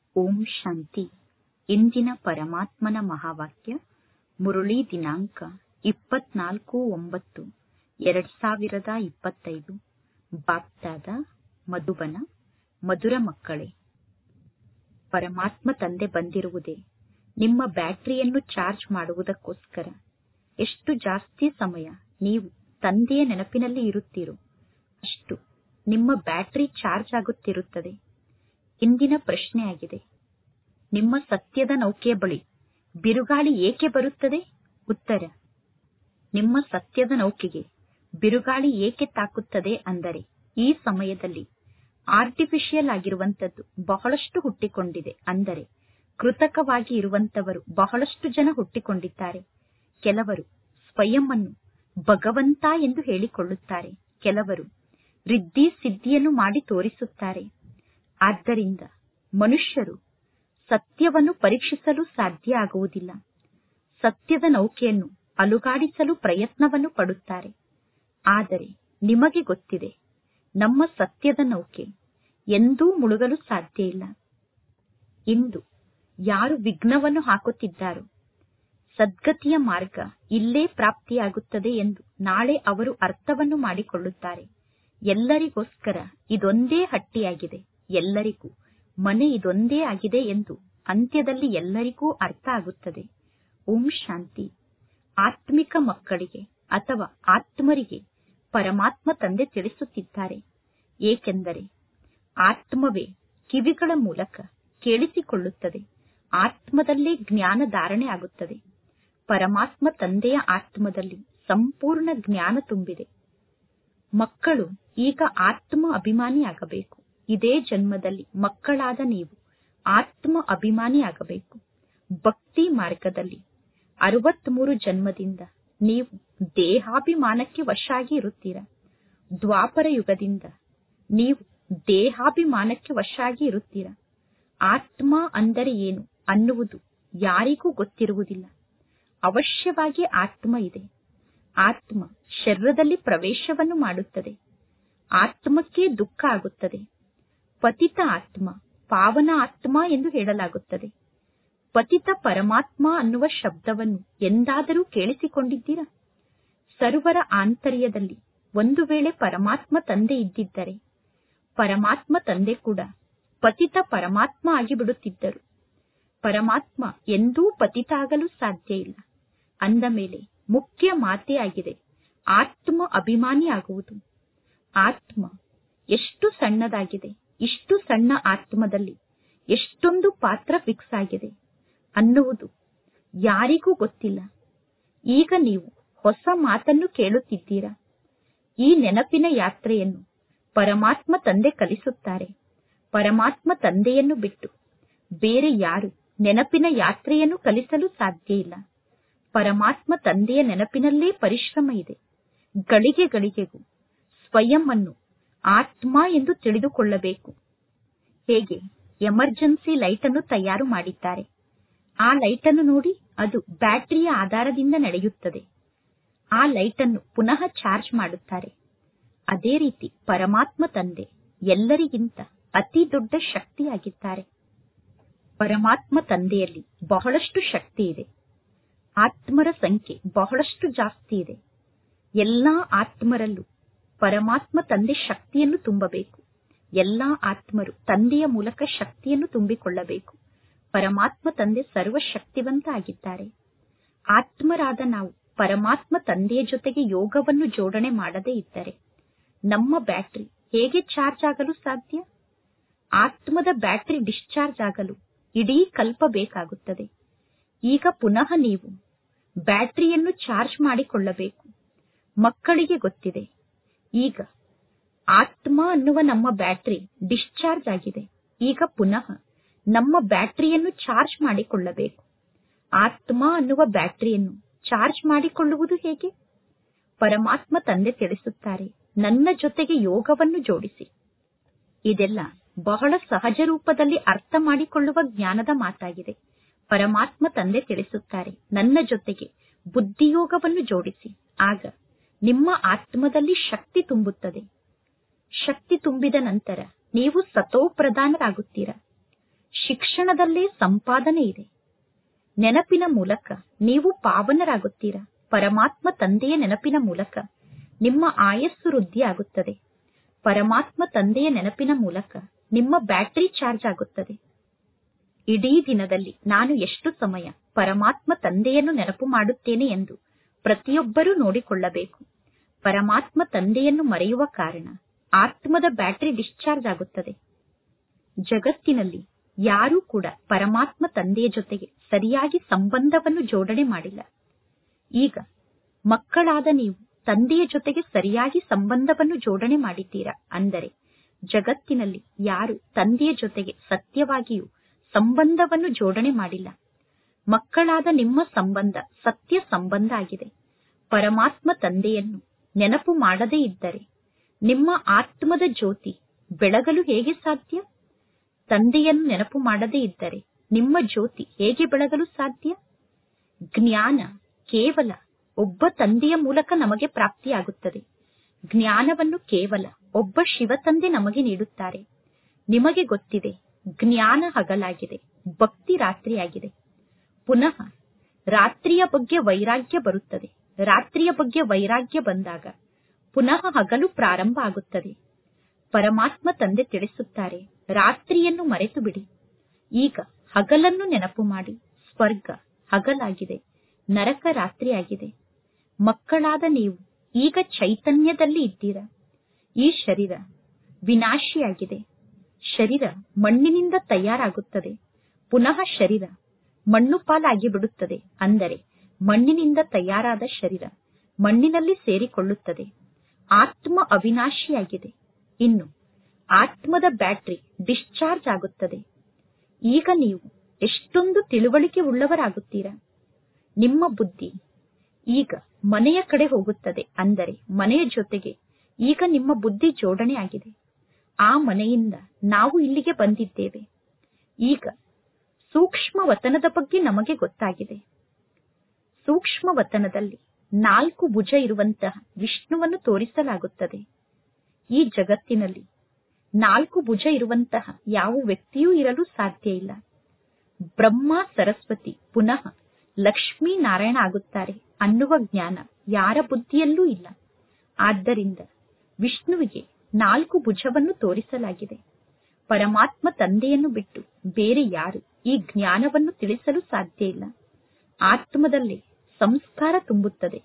ಓಂ ಶಾಂತಿ ಇಂದಿನ ಪರಮಾತ್ಮನ ಮಹಾವಾಕ್ಯ ಮುರುಳಿ ದಿನಾಂಕ ಇಪ್ಪತ್ನಾಲ್ಕು ಒಂಬತ್ತು ಎರಡ್ ಸಾವಿರದ ಇಪ್ಪತ್ತೈದು ಬಾಪ್ದಾದ ಮಧುಬನ ಮಧುರ ಮಕ್ಕಳೇ ಪರಮಾತ್ಮ ತಂದೆ ಬಂದಿರುವುದೇ ನಿಮ್ಮ ಬ್ಯಾಟರಿಯನ್ನು ಚಾರ್ಜ್ ಮಾಡುವುದಕ್ಕೋಸ್ಕರ ಎಷ್ಟು ಜಾಸ್ತಿ ಸಮಯ ನೀವು ತಂದೆಯ ನೆನಪಿನಲ್ಲಿ ಇರುತ್ತೀರೋ ಅಷ್ಟು ನಿಮ್ಮ ಬ್ಯಾಟರಿ ಚಾರ್ಜ್ ಆಗುತ್ತಿರುತ್ತದೆ ಇಂದಿನ ಪ್ರಶ್ನೆಯಾಗಿದೆ ನಿಮ್ಮ ಸತ್ಯದ ನೌಕೆಯ ಬಳಿ ಬಿರುಗಾಳಿ ಏಕೆ ಬರುತ್ತದೆ ಉತ್ತರ ನಿಮ್ಮ ಸತ್ಯದ ನೌಕೆಗೆ ಬಿರುಗಾಳಿ ಏಕೆ ತಾಕುತ್ತದೆ ಅಂದರೆ ಈ ಸಮಯದಲ್ಲಿ ಆರ್ಟಿಫಿಷಿಯಲ್ ಆಗಿರುವಂತದ್ದು ಬಹಳಷ್ಟು ಹುಟ್ಟಿಕೊಂಡಿದೆ ಅಂದರೆ ಕೃತಕವಾಗಿ ಇರುವಂತವರು ಬಹಳಷ್ಟು ಜನ ಹುಟ್ಟಿಕೊಂಡಿದ್ದಾರೆ ಕೆಲವರು ಸ್ವಯಂ ಅನ್ನು ಭಗವಂತ ಎಂದು ಹೇಳಿಕೊಳ್ಳುತ್ತಾರೆ ಕೆಲವರು ರಿದ್ದಿ ಸಿದ್ಧಿಯನ್ನು ಮಾಡಿ ತೋರಿಸುತ್ತಾರೆ ಆದ್ದರಿಂದ ಮನುಷ್ಯರು ಸತ್ಯವನ್ನು ಪರೀಕ್ಷಿಸಲು ಸಾಧ್ಯ ಆಗುವುದಿಲ್ಲ ಸತ್ಯದ ನೌಕೆಯನ್ನು ಅಲುಗಾಡಿಸಲು ಪ್ರಯತ್ನವನ್ನು ಪಡುತ್ತಾರೆ ಆದರೆ ನಿಮಗೆ ಗೊತ್ತಿದೆ ನಮ್ಮ ಸತ್ಯದ ನೌಕೆ ಎಂದೂ ಮುಳುಗಲು ಸಾಧ್ಯ ಇಲ್ಲ ಇಂದು ಯಾರು ವಿಘ್ನವನ್ನು ಹಾಕುತ್ತಿದ್ದಾರೋ ಸದ್ಗತಿಯ ಮಾರ್ಗ ಇಲ್ಲೇ ಪ್ರಾಪ್ತಿಯಾಗುತ್ತದೆ ಎಂದು ನಾಳೆ ಅವರು ಅರ್ಥವನ್ನು ಮಾಡಿಕೊಳ್ಳುತ್ತಾರೆ ಎಲ್ಲರಿಗೋಸ್ಕರ ಇದೊಂದೇ ಹಟ್ಟಿಯಾಗಿದೆ ಎಲ್ಲರಿಗೂ ಮನೆ ಇದೊಂದೇ ಆಗಿದೆ ಎಂದು ಅಂತ್ಯದಲ್ಲಿ ಎಲ್ಲರಿಗೂ ಅರ್ಥ ಆಗುತ್ತದೆ ಓಂ ಶಾಂತಿ ಆತ್ಮಿಕ ಮಕ್ಕಳಿಗೆ ಅಥವಾ ಆತ್ಮರಿಗೆ ಪರಮಾತ್ಮ ತಂದೆ ತಿಳಿಸುತ್ತಿದ್ದಾರೆ ಏಕೆಂದರೆ ಆತ್ಮವೇ ಕಿವಿಗಳ ಮೂಲಕ ಕೇಳಿಸಿಕೊಳ್ಳುತ್ತದೆ ಆತ್ಮದಲ್ಲೇ ಜ್ಞಾನ ಧಾರಣೆ ಆಗುತ್ತದೆ ಪರಮಾತ್ಮ ತಂದೆಯ ಆತ್ಮದಲ್ಲಿ ಸಂಪೂರ್ಣ ಜ್ಞಾನ ತುಂಬಿದೆ ಮಕ್ಕಳು ಈಗ ಆತ್ಮ ಅಭಿಮಾನಿಯಾಗಬೇಕು ಇದೇ ಜನ್ಮದಲ್ಲಿ ಮಕ್ಕಳಾದ ನೀವು ಆತ್ಮ ಅಭಿಮಾನಿಯಾಗಬೇಕು ಭಕ್ತಿ ಮಾರ್ಗದಲ್ಲಿ ಅರವತ್ಮೂರು ಜನ್ಮದಿಂದ ನೀವು ದೇಹಾಭಿಮಾನಕ್ಕೆ ವಶ ಆಗಿ ಇರುತ್ತೀರಾ ದ್ವಾಪರ ಯುಗದಿಂದ ನೀವು ದೇಹಾಭಿಮಾನಕ್ಕೆ ವಶ ಆಗಿ ಇರುತ್ತೀರಾ ಆತ್ಮ ಅಂದರೆ ಏನು ಅನ್ನುವುದು ಯಾರಿಗೂ ಗೊತ್ತಿರುವುದಿಲ್ಲ ಅವಶ್ಯವಾಗಿ ಆತ್ಮ ಇದೆ ಆತ್ಮ ಶರೀರದಲ್ಲಿ ಪ್ರವೇಶವನ್ನು ಮಾಡುತ್ತದೆ ಆತ್ಮಕ್ಕೆ ದುಃಖ ಆಗುತ್ತದೆ ಪತಿತ ಆತ್ಮ ಪಾವನ ಆತ್ಮ ಎಂದು ಹೇಳಲಾಗುತ್ತದೆ ಪತಿತ ಪರಮಾತ್ಮ ಅನ್ನುವ ಶಬ್ದವನ್ನು ಎಂದಾದರೂ ಕೇಳಿಸಿಕೊಂಡಿದ್ದೀರಾ ಸರ್ವರ ಆಂತರ್ಯದಲ್ಲಿ ಒಂದು ವೇಳೆ ಪರಮಾತ್ಮ ತಂದೆ ಇದ್ದಿದ್ದರೆ ಪರಮಾತ್ಮ ತಂದೆ ಕೂಡ ಪತಿತ ಪರಮಾತ್ಮ ಆಗಿಬಿಡುತ್ತಿದ್ದರು ಪರಮಾತ್ಮ ಎಂದೂ ಪತಿತ ಆಗಲು ಸಾಧ್ಯ ಇಲ್ಲ ಅಂದ ಮೇಲೆ ಮುಖ್ಯ ಮಾತೇ ಆಗಿದೆ ಆತ್ಮ ಅಭಿಮಾನಿ ಆಗುವುದು ಆತ್ಮ ಎಷ್ಟು ಸಣ್ಣದಾಗಿದೆ ಇಷ್ಟು ಸಣ್ಣ ಆತ್ಮದಲ್ಲಿ ಎಷ್ಟೊಂದು ಪಾತ್ರ ಫಿಕ್ಸ್ ಆಗಿದೆ ಅನ್ನುವುದು ಯಾರಿಗೂ ಗೊತ್ತಿಲ್ಲ ಈಗ ನೀವು ಹೊಸ ಮಾತನ್ನು ಕೇಳುತ್ತಿದ್ದೀರಾ ಈ ನೆನಪಿನ ಯಾತ್ರೆಯನ್ನು ಪರಮಾತ್ಮ ತಂದೆ ಕಲಿಸುತ್ತಾರೆ ಪರಮಾತ್ಮ ತಂದೆಯನ್ನು ಬಿಟ್ಟು ಬೇರೆ ಯಾರು ನೆನಪಿನ ಯಾತ್ರೆಯನ್ನು ಕಲಿಸಲು ಸಾಧ್ಯ ಇಲ್ಲ ಪರಮಾತ್ಮ ತಂದೆಯ ನೆನಪಿನಲ್ಲೇ ಪರಿಶ್ರಮ ಇದೆ ಗಳಿಗೆ ಗಳಿಗೆಗೂ ಸ್ವಯಂ ಅನ್ನು ಆತ್ಮ ಎಂದು ತಿಳಿದುಕೊಳ್ಳಬೇಕು ಹೇಗೆ ಎಮರ್ಜೆನ್ಸಿ ಲೈಟ್ ಅನ್ನು ತಯಾರು ಮಾಡಿದ್ದಾರೆ ಆ ಲೈಟ್ ಅನ್ನು ನೋಡಿ ಅದು ಬ್ಯಾಟರಿಯ ಆಧಾರದಿಂದ ನಡೆಯುತ್ತದೆ ಆ ಲೈಟ್ ಅನ್ನು ಪುನಃ ಚಾರ್ಜ್ ಮಾಡುತ್ತಾರೆ ಅದೇ ರೀತಿ ಪರಮಾತ್ಮ ತಂದೆ ಎಲ್ಲರಿಗಿಂತ ಅತಿ ದೊಡ್ಡ ಶಕ್ತಿಯಾಗಿದ್ದಾರೆ ಪರಮಾತ್ಮ ತಂದೆಯಲ್ಲಿ ಬಹಳಷ್ಟು ಶಕ್ತಿ ಇದೆ ಆತ್ಮರ ಸಂಖ್ಯೆ ಬಹಳಷ್ಟು ಜಾಸ್ತಿ ಇದೆ ಎಲ್ಲಾ ಆತ್ಮರಲ್ಲೂ ಪರಮಾತ್ಮ ತಂದೆ ಶಕ್ತಿಯನ್ನು ತುಂಬಬೇಕು ಎಲ್ಲಾ ಆತ್ಮರು ತಂದೆಯ ಮೂಲಕ ಶಕ್ತಿಯನ್ನು ತುಂಬಿಕೊಳ್ಳಬೇಕು ಪರಮಾತ್ಮ ತಂದೆ ಸರ್ವಶಕ್ತಿವಂತ ಆಗಿದ್ದಾರೆ ಆತ್ಮರಾದ ನಾವು ಪರಮಾತ್ಮ ತಂದೆಯ ಜೊತೆಗೆ ಯೋಗವನ್ನು ಜೋಡಣೆ ಮಾಡದೇ ಇದ್ದರೆ ನಮ್ಮ ಬ್ಯಾಟರಿ ಹೇಗೆ ಚಾರ್ಜ್ ಆಗಲು ಸಾಧ್ಯ ಆತ್ಮದ ಬ್ಯಾಟರಿ ಡಿಸ್ಚಾರ್ಜ್ ಆಗಲು ಇಡೀ ಕಲ್ಪ ಬೇಕಾಗುತ್ತದೆ ಈಗ ಪುನಃ ನೀವು ಬ್ಯಾಟರಿಯನ್ನು ಚಾರ್ಜ್ ಮಾಡಿಕೊಳ್ಳಬೇಕು ಮಕ್ಕಳಿಗೆ ಗೊತ್ತಿದೆ ಈಗ ಆತ್ಮ ಅನ್ನುವ ನಮ್ಮ ಬ್ಯಾಟರಿ ಡಿಸ್ಚಾರ್ಜ್ ಆಗಿದೆ ಈಗ ಪುನಃ ನಮ್ಮ ಬ್ಯಾಟರಿಯನ್ನು ಚಾರ್ಜ್ ಮಾಡಿಕೊಳ್ಳಬೇಕು ಆತ್ಮ ಅನ್ನುವ ಬ್ಯಾಟರಿಯನ್ನು ಚಾರ್ಜ್ ಮಾಡಿಕೊಳ್ಳುವುದು ಹೇಗೆ ಪರಮಾತ್ಮ ತಂದೆ ತಿಳಿಸುತ್ತಾರೆ ನನ್ನ ಜೊತೆಗೆ ಯೋಗವನ್ನು ಜೋಡಿಸಿ ಇದೆಲ್ಲ ಬಹಳ ಸಹಜ ರೂಪದಲ್ಲಿ ಅರ್ಥ ಮಾಡಿಕೊಳ್ಳುವ ಜ್ಞಾನದ ಮಾತಾಗಿದೆ ಪರಮಾತ್ಮ ತಂದೆ ತಿಳಿಸುತ್ತಾರೆ ನನ್ನ ಜೊತೆಗೆ ಬುದ್ಧಿಯೋಗವನ್ನು ಜೋಡಿಸಿ ಆಗ ನಿಮ್ಮ ಆತ್ಮದಲ್ಲಿ ಶಕ್ತಿ ತುಂಬುತ್ತದೆ ಶಕ್ತಿ ತುಂಬಿದ ನಂತರ ನೀವು ಸತೋ ಪ್ರಧಾನರಾಗುತ್ತೀರಾ ಶಿಕ್ಷಣದಲ್ಲೇ ಸಂಪಾದನೆ ಇದೆ ನೆನಪಿನ ಮೂಲಕ ನೀವು ಪಾವನರಾಗುತ್ತೀರಾ ಪರಮಾತ್ಮ ತಂದೆಯ ನೆನಪಿನ ಮೂಲಕ ನಿಮ್ಮ ಆಯಸ್ಸು ವೃದ್ಧಿ ಆಗುತ್ತದೆ ಪರಮಾತ್ಮ ತಂದೆಯ ನೆನಪಿನ ಮೂಲಕ ನಿಮ್ಮ ಬ್ಯಾಟರಿ ಚಾರ್ಜ್ ಆಗುತ್ತದೆ ಇಡೀ ದಿನದಲ್ಲಿ ನಾನು ಎಷ್ಟು ಸಮಯ ಪರಮಾತ್ಮ ತಂದೆಯನ್ನು ನೆನಪು ಮಾಡುತ್ತೇನೆ ಎಂದು ಪ್ರತಿಯೊಬ್ಬರೂ ನೋಡಿಕೊಳ್ಳಬೇಕು ಪರಮಾತ್ಮ ತಂದೆಯನ್ನು ಮರೆಯುವ ಕಾರಣ ಆತ್ಮದ ಬ್ಯಾಟರಿ ಡಿಸ್ಚಾರ್ಜ್ ಆಗುತ್ತದೆ ಜಗತ್ತಿನಲ್ಲಿ ಯಾರೂ ಕೂಡ ಪರಮಾತ್ಮ ತಂದೆಯ ಜೊತೆಗೆ ಸರಿಯಾಗಿ ಸಂಬಂಧವನ್ನು ಜೋಡಣೆ ಮಾಡಿಲ್ಲ ಈಗ ಮಕ್ಕಳಾದ ನೀವು ತಂದೆಯ ಜೊತೆಗೆ ಸರಿಯಾಗಿ ಸಂಬಂಧವನ್ನು ಜೋಡಣೆ ಮಾಡಿದ್ದೀರಾ ಅಂದರೆ ಜಗತ್ತಿನಲ್ಲಿ ಯಾರು ತಂದೆಯ ಜೊತೆಗೆ ಸತ್ಯವಾಗಿಯೂ ಸಂಬಂಧವನ್ನು ಜೋಡಣೆ ಮಾಡಿಲ್ಲ ಮಕ್ಕಳಾದ ನಿಮ್ಮ ಸಂಬಂಧ ಸತ್ಯ ಸಂಬಂಧ ಆಗಿದೆ ಪರಮಾತ್ಮ ತಂದೆಯನ್ನು ನೆನಪು ಮಾಡದೇ ಇದ್ದರೆ ನಿಮ್ಮ ಆತ್ಮದ ಜ್ಯೋತಿ ಬೆಳಗಲು ಹೇಗೆ ಸಾಧ್ಯ ತಂದೆಯನ್ನು ನೆನಪು ಮಾಡದೇ ಇದ್ದರೆ ನಿಮ್ಮ ಜ್ಯೋತಿ ಹೇಗೆ ಬೆಳಗಲು ಸಾಧ್ಯ ಜ್ಞಾನ ಕೇವಲ ಒಬ್ಬ ತಂದೆಯ ಮೂಲಕ ನಮಗೆ ಪ್ರಾಪ್ತಿಯಾಗುತ್ತದೆ ಜ್ಞಾನವನ್ನು ಕೇವಲ ಒಬ್ಬ ಶಿವ ತಂದೆ ನಮಗೆ ನೀಡುತ್ತಾರೆ ನಿಮಗೆ ಗೊತ್ತಿದೆ ಜ್ಞಾನ ಹಗಲಾಗಿದೆ ಭಕ್ತಿ ರಾತ್ರಿಯಾಗಿದೆ ಪುನಃ ರಾತ್ರಿಯ ಬಗ್ಗೆ ವೈರಾಗ್ಯ ಬರುತ್ತದೆ ರಾತ್ರಿಯ ಬಗ್ಗೆ ವೈರಾಗ್ಯ ಬಂದಾಗ ಪುನಃ ಹಗಲು ಪ್ರಾರಂಭ ಆಗುತ್ತದೆ ಪರಮಾತ್ಮ ತಂದೆ ತಿಳಿಸುತ್ತಾರೆ ರಾತ್ರಿಯನ್ನು ಮರೆತು ಬಿಡಿ ಈಗ ಹಗಲನ್ನು ನೆನಪು ಮಾಡಿ ಸ್ವರ್ಗ ಹಗಲಾಗಿದೆ ನರಕ ರಾತ್ರಿಯಾಗಿದೆ ಮಕ್ಕಳಾದ ನೀವು ಈಗ ಚೈತನ್ಯದಲ್ಲಿ ಇದ್ದೀರಾ ಈ ಶರೀರ ವಿನಾಶಿಯಾಗಿದೆ ಶರೀರ ಮಣ್ಣಿನಿಂದ ತಯಾರಾಗುತ್ತದೆ ಪುನಃ ಶರೀರ ಮಣ್ಣು ಪಾಲಾಗಿ ಬಿಡುತ್ತದೆ ಅಂದರೆ ಮಣ್ಣಿನಿಂದ ತಯಾರಾದ ಶರೀರ ಮಣ್ಣಿನಲ್ಲಿ ಸೇರಿಕೊಳ್ಳುತ್ತದೆ ಆತ್ಮ ಅವಿನಾಶಿಯಾಗಿದೆ ಇನ್ನು ಆತ್ಮದ ಬ್ಯಾಟರಿ ಡಿಸ್ಚಾರ್ಜ್ ಆಗುತ್ತದೆ ಈಗ ನೀವು ಎಷ್ಟೊಂದು ತಿಳುವಳಿಕೆ ಉಳ್ಳವರಾಗುತ್ತೀರಾ ನಿಮ್ಮ ಬುದ್ಧಿ ಈಗ ಮನೆಯ ಕಡೆ ಹೋಗುತ್ತದೆ ಅಂದರೆ ಮನೆಯ ಜೊತೆಗೆ ಈಗ ನಿಮ್ಮ ಬುದ್ಧಿ ಜೋಡಣೆ ಆಗಿದೆ ಆ ಮನೆಯಿಂದ ನಾವು ಇಲ್ಲಿಗೆ ಬಂದಿದ್ದೇವೆ ಈಗ ಸೂಕ್ಷ್ಮ ವತನದ ಬಗ್ಗೆ ನಮಗೆ ಗೊತ್ತಾಗಿದೆ ಸೂಕ್ಷ್ಮ ವತನದಲ್ಲಿ ನಾಲ್ಕು ಭುಜ ಇರುವಂತಹ ವಿಷ್ಣುವನ್ನು ತೋರಿಸಲಾಗುತ್ತದೆ ಈ ಜಗತ್ತಿನಲ್ಲಿ ನಾಲ್ಕು ಭುಜ ಇರುವಂತಹ ಯಾವ ವ್ಯಕ್ತಿಯೂ ಇರಲು ಸಾಧ್ಯ ಇಲ್ಲ ಬ್ರಹ್ಮ ಸರಸ್ವತಿ ಪುನಃ ಲಕ್ಷ್ಮೀ ನಾರಾಯಣ ಆಗುತ್ತಾರೆ ಅನ್ನುವ ಜ್ಞಾನ ಯಾರ ಬುದ್ಧಿಯಲ್ಲೂ ಇಲ್ಲ ಆದ್ದರಿಂದ ವಿಷ್ಣುವಿಗೆ ನಾಲ್ಕು ಭುಜವನ್ನು ತೋರಿಸಲಾಗಿದೆ ಪರಮಾತ್ಮ ತಂದೆಯನ್ನು ಬಿಟ್ಟು ಬೇರೆ ಯಾರು ಈ ಜ್ಞಾನವನ್ನು ತಿಳಿಸಲು ಸಾಧ್ಯ ಇಲ್ಲ ಆತ್ಮದಲ್ಲಿ ಸಂಸ್ಕಾರ ತುಂಬುತ್ತದೆ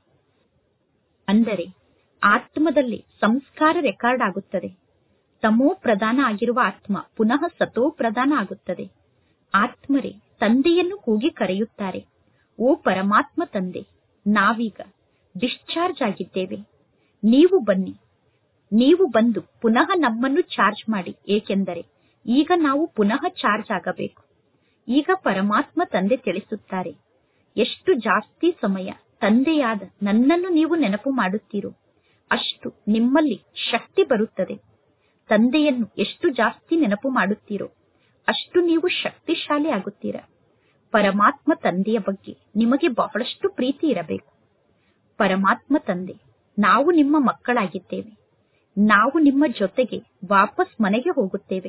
ಅಂದರೆ ಆತ್ಮದಲ್ಲಿ ಸಂಸ್ಕಾರ ರೆಕಾರ್ಡ್ ಆಗುತ್ತದೆ ತಮೋ ಪ್ರಧಾನ ಆಗಿರುವ ಆತ್ಮ ಪುನಃ ಸತೋ ಪ್ರಧಾನ ಆಗುತ್ತದೆ ಆತ್ಮರೇ ತಂದೆಯನ್ನು ಕೂಗಿ ಕರೆಯುತ್ತಾರೆ ಓ ಪರಮಾತ್ಮ ತಂದೆ ನಾವೀಗ ಡಿಸ್ಚಾರ್ಜ್ ಆಗಿದ್ದೇವೆ ನೀವು ಬನ್ನಿ ನೀವು ಬಂದು ಪುನಃ ನಮ್ಮನ್ನು ಚಾರ್ಜ್ ಮಾಡಿ ಏಕೆಂದರೆ ಈಗ ನಾವು ಪುನಃ ಚಾರ್ಜ್ ಆಗಬೇಕು ಈಗ ಪರಮಾತ್ಮ ತಂದೆ ತಿಳಿಸುತ್ತಾರೆ ಎಷ್ಟು ಜಾಸ್ತಿ ಸಮಯ ತಂದೆಯಾದ ನನ್ನನ್ನು ನೀವು ನೆನಪು ಮಾಡುತ್ತೀರೋ ಅಷ್ಟು ನಿಮ್ಮಲ್ಲಿ ಶಕ್ತಿ ಬರುತ್ತದೆ ತಂದೆಯನ್ನು ಎಷ್ಟು ಜಾಸ್ತಿ ನೆನಪು ಮಾಡುತ್ತೀರೋ ಅಷ್ಟು ನೀವು ಶಕ್ತಿಶಾಲಿ ಆಗುತ್ತೀರಾ ಪರಮಾತ್ಮ ತಂದೆಯ ಬಗ್ಗೆ ನಿಮಗೆ ಬಹಳಷ್ಟು ಪ್ರೀತಿ ಇರಬೇಕು ಪರಮಾತ್ಮ ತಂದೆ ನಾವು ನಿಮ್ಮ ಮಕ್ಕಳಾಗಿದ್ದೇವೆ ನಾವು ನಿಮ್ಮ ಜೊತೆಗೆ ವಾಪಸ್ ಮನೆಗೆ ಹೋಗುತ್ತೇವೆ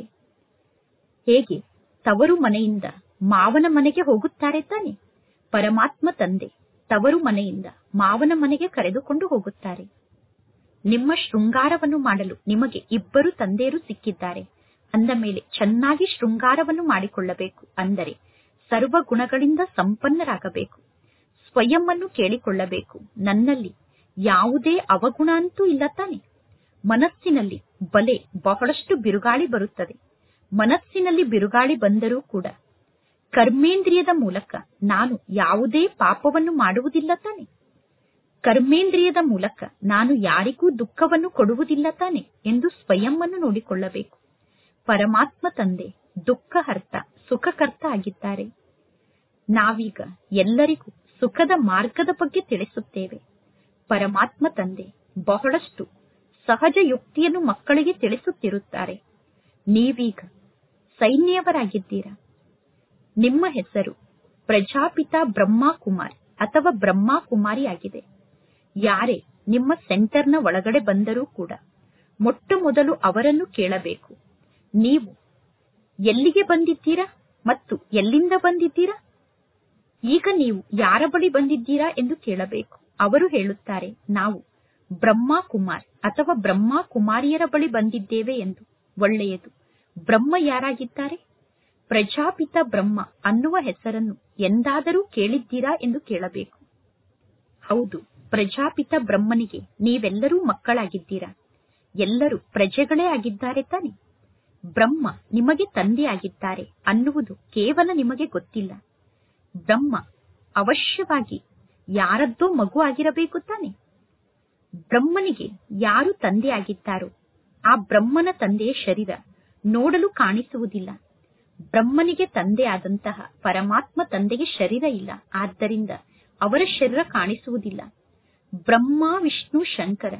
ಹೇಗೆ ತವರು ಮನೆಯಿಂದ ಮಾವನ ಮನೆಗೆ ಹೋಗುತ್ತಾರೆ ತಾನೆ ಪರಮಾತ್ಮ ತಂದೆ ತವರು ಮನೆಯಿಂದ ಮಾವನ ಮನೆಗೆ ಕರೆದುಕೊಂಡು ಹೋಗುತ್ತಾರೆ ನಿಮ್ಮ ಶೃಂಗಾರವನ್ನು ಮಾಡಲು ನಿಮಗೆ ಇಬ್ಬರು ತಂದೆಯರು ಸಿಕ್ಕಿದ್ದಾರೆ ಅಂದ ಮೇಲೆ ಚೆನ್ನಾಗಿ ಶೃಂಗಾರವನ್ನು ಮಾಡಿಕೊಳ್ಳಬೇಕು ಅಂದರೆ ಸರ್ವ ಗುಣಗಳಿಂದ ಸಂಪನ್ನರಾಗಬೇಕು ಸ್ವಯಂ ಅನ್ನು ಕೇಳಿಕೊಳ್ಳಬೇಕು ನನ್ನಲ್ಲಿ ಯಾವುದೇ ಅವಗುಣ ಅಂತೂ ಇಲ್ಲ ತಾನೆ ಮನಸ್ಸಿನಲ್ಲಿ ಬಲೆ ಬಹಳಷ್ಟು ಬಿರುಗಾಳಿ ಬರುತ್ತದೆ ಮನಸ್ಸಿನಲ್ಲಿ ಬಿರುಗಾಳಿ ಬಂದರೂ ಕೂಡ ಕರ್ಮೇಂದ್ರಿಯದ ಮೂಲಕ ನಾನು ಯಾವುದೇ ಪಾಪವನ್ನು ಮಾಡುವುದಿಲ್ಲ ತಾನೆ ಕರ್ಮೇಂದ್ರಿಯದ ಮೂಲಕ ನಾನು ಯಾರಿಗೂ ದುಃಖವನ್ನು ಕೊಡುವುದಿಲ್ಲ ತಾನೆ ಎಂದು ಸ್ವಯಂ ಅನ್ನು ನೋಡಿಕೊಳ್ಳಬೇಕು ಪರಮಾತ್ಮ ತಂದೆ ದುಃಖಹರ್ತ ಸುಖಕರ್ತ ಆಗಿದ್ದಾರೆ ನಾವೀಗ ಎಲ್ಲರಿಗೂ ಸುಖದ ಮಾರ್ಗದ ಬಗ್ಗೆ ತಿಳಿಸುತ್ತೇವೆ ಪರಮಾತ್ಮ ತಂದೆ ಬಹಳಷ್ಟು ಸಹಜ ಯುಕ್ತಿಯನ್ನು ಮಕ್ಕಳಿಗೆ ತಿಳಿಸುತ್ತಿರುತ್ತಾರೆ ನೀವೀಗ ಸೈನ್ಯವರಾಗಿದ್ದೀರಾ ನಿಮ್ಮ ಹೆಸರು ಪ್ರಜಾಪಿತ ಬ್ರಹ್ಮ ಕುಮಾರ್ ಅಥವಾ ಬ್ರಹ್ಮ ಕುಮಾರಿ ಆಗಿದೆ ಯಾರೇ ನಿಮ್ಮ ಸೆಂಟರ್ನ ಒಳಗಡೆ ಬಂದರೂ ಕೂಡ ಮೊಟ್ಟ ಮೊದಲು ಅವರನ್ನು ಕೇಳಬೇಕು ನೀವು ಎಲ್ಲಿಗೆ ಬಂದಿದ್ದೀರಾ ಮತ್ತು ಎಲ್ಲಿಂದ ಬಂದಿದ್ದೀರಾ ಈಗ ನೀವು ಯಾರ ಬಳಿ ಬಂದಿದ್ದೀರಾ ಎಂದು ಕೇಳಬೇಕು ಅವರು ಹೇಳುತ್ತಾರೆ ನಾವು ಬ್ರಹ್ಮ ಕುಮಾರ್ ಅಥವಾ ಬ್ರಹ್ಮ ಕುಮಾರಿಯರ ಬಳಿ ಬಂದಿದ್ದೇವೆ ಎಂದು ಒಳ್ಳೆಯದು ಬ್ರಹ್ಮ ಯಾರಾಗಿದ್ದಾರೆ ಪ್ರಜಾಪಿತ ಬ್ರಹ್ಮ ಅನ್ನುವ ಹೆಸರನ್ನು ಎಂದಾದರೂ ಕೇಳಿದ್ದೀರಾ ಎಂದು ಕೇಳಬೇಕು ಹೌದು ಪ್ರಜಾಪಿತ ಬ್ರಹ್ಮನಿಗೆ ನೀವೆಲ್ಲರೂ ಮಕ್ಕಳಾಗಿದ್ದೀರಾ ಎಲ್ಲರೂ ಪ್ರಜೆಗಳೇ ಆಗಿದ್ದಾರೆ ತಾನೆ ಬ್ರಹ್ಮ ನಿಮಗೆ ತಂದೆಯಾಗಿದ್ದಾರೆ ಅನ್ನುವುದು ಕೇವಲ ನಿಮಗೆ ಗೊತ್ತಿಲ್ಲ ಬ್ರಹ್ಮ ಅವಶ್ಯವಾಗಿ ಯಾರದ್ದೋ ಮಗು ಆಗಿರಬೇಕು ತಾನೆ ಬ್ರಹ್ಮನಿಗೆ ಯಾರು ತಂದೆಯಾಗಿದ್ದಾರೋ ಆ ಬ್ರಹ್ಮನ ತಂದೆಯ ಶರೀರ ನೋಡಲು ಕಾಣಿಸುವುದಿಲ್ಲ ಬ್ರಹ್ಮನಿಗೆ ತಂದೆಯಾದಂತಹ ಪರಮಾತ್ಮ ತಂದೆಗೆ ಶರೀರ ಇಲ್ಲ ಆದ್ದರಿಂದ ಅವರ ಶರೀರ ಕಾಣಿಸುವುದಿಲ್ಲ ಬ್ರಹ್ಮ ವಿಷ್ಣು ಶಂಕರ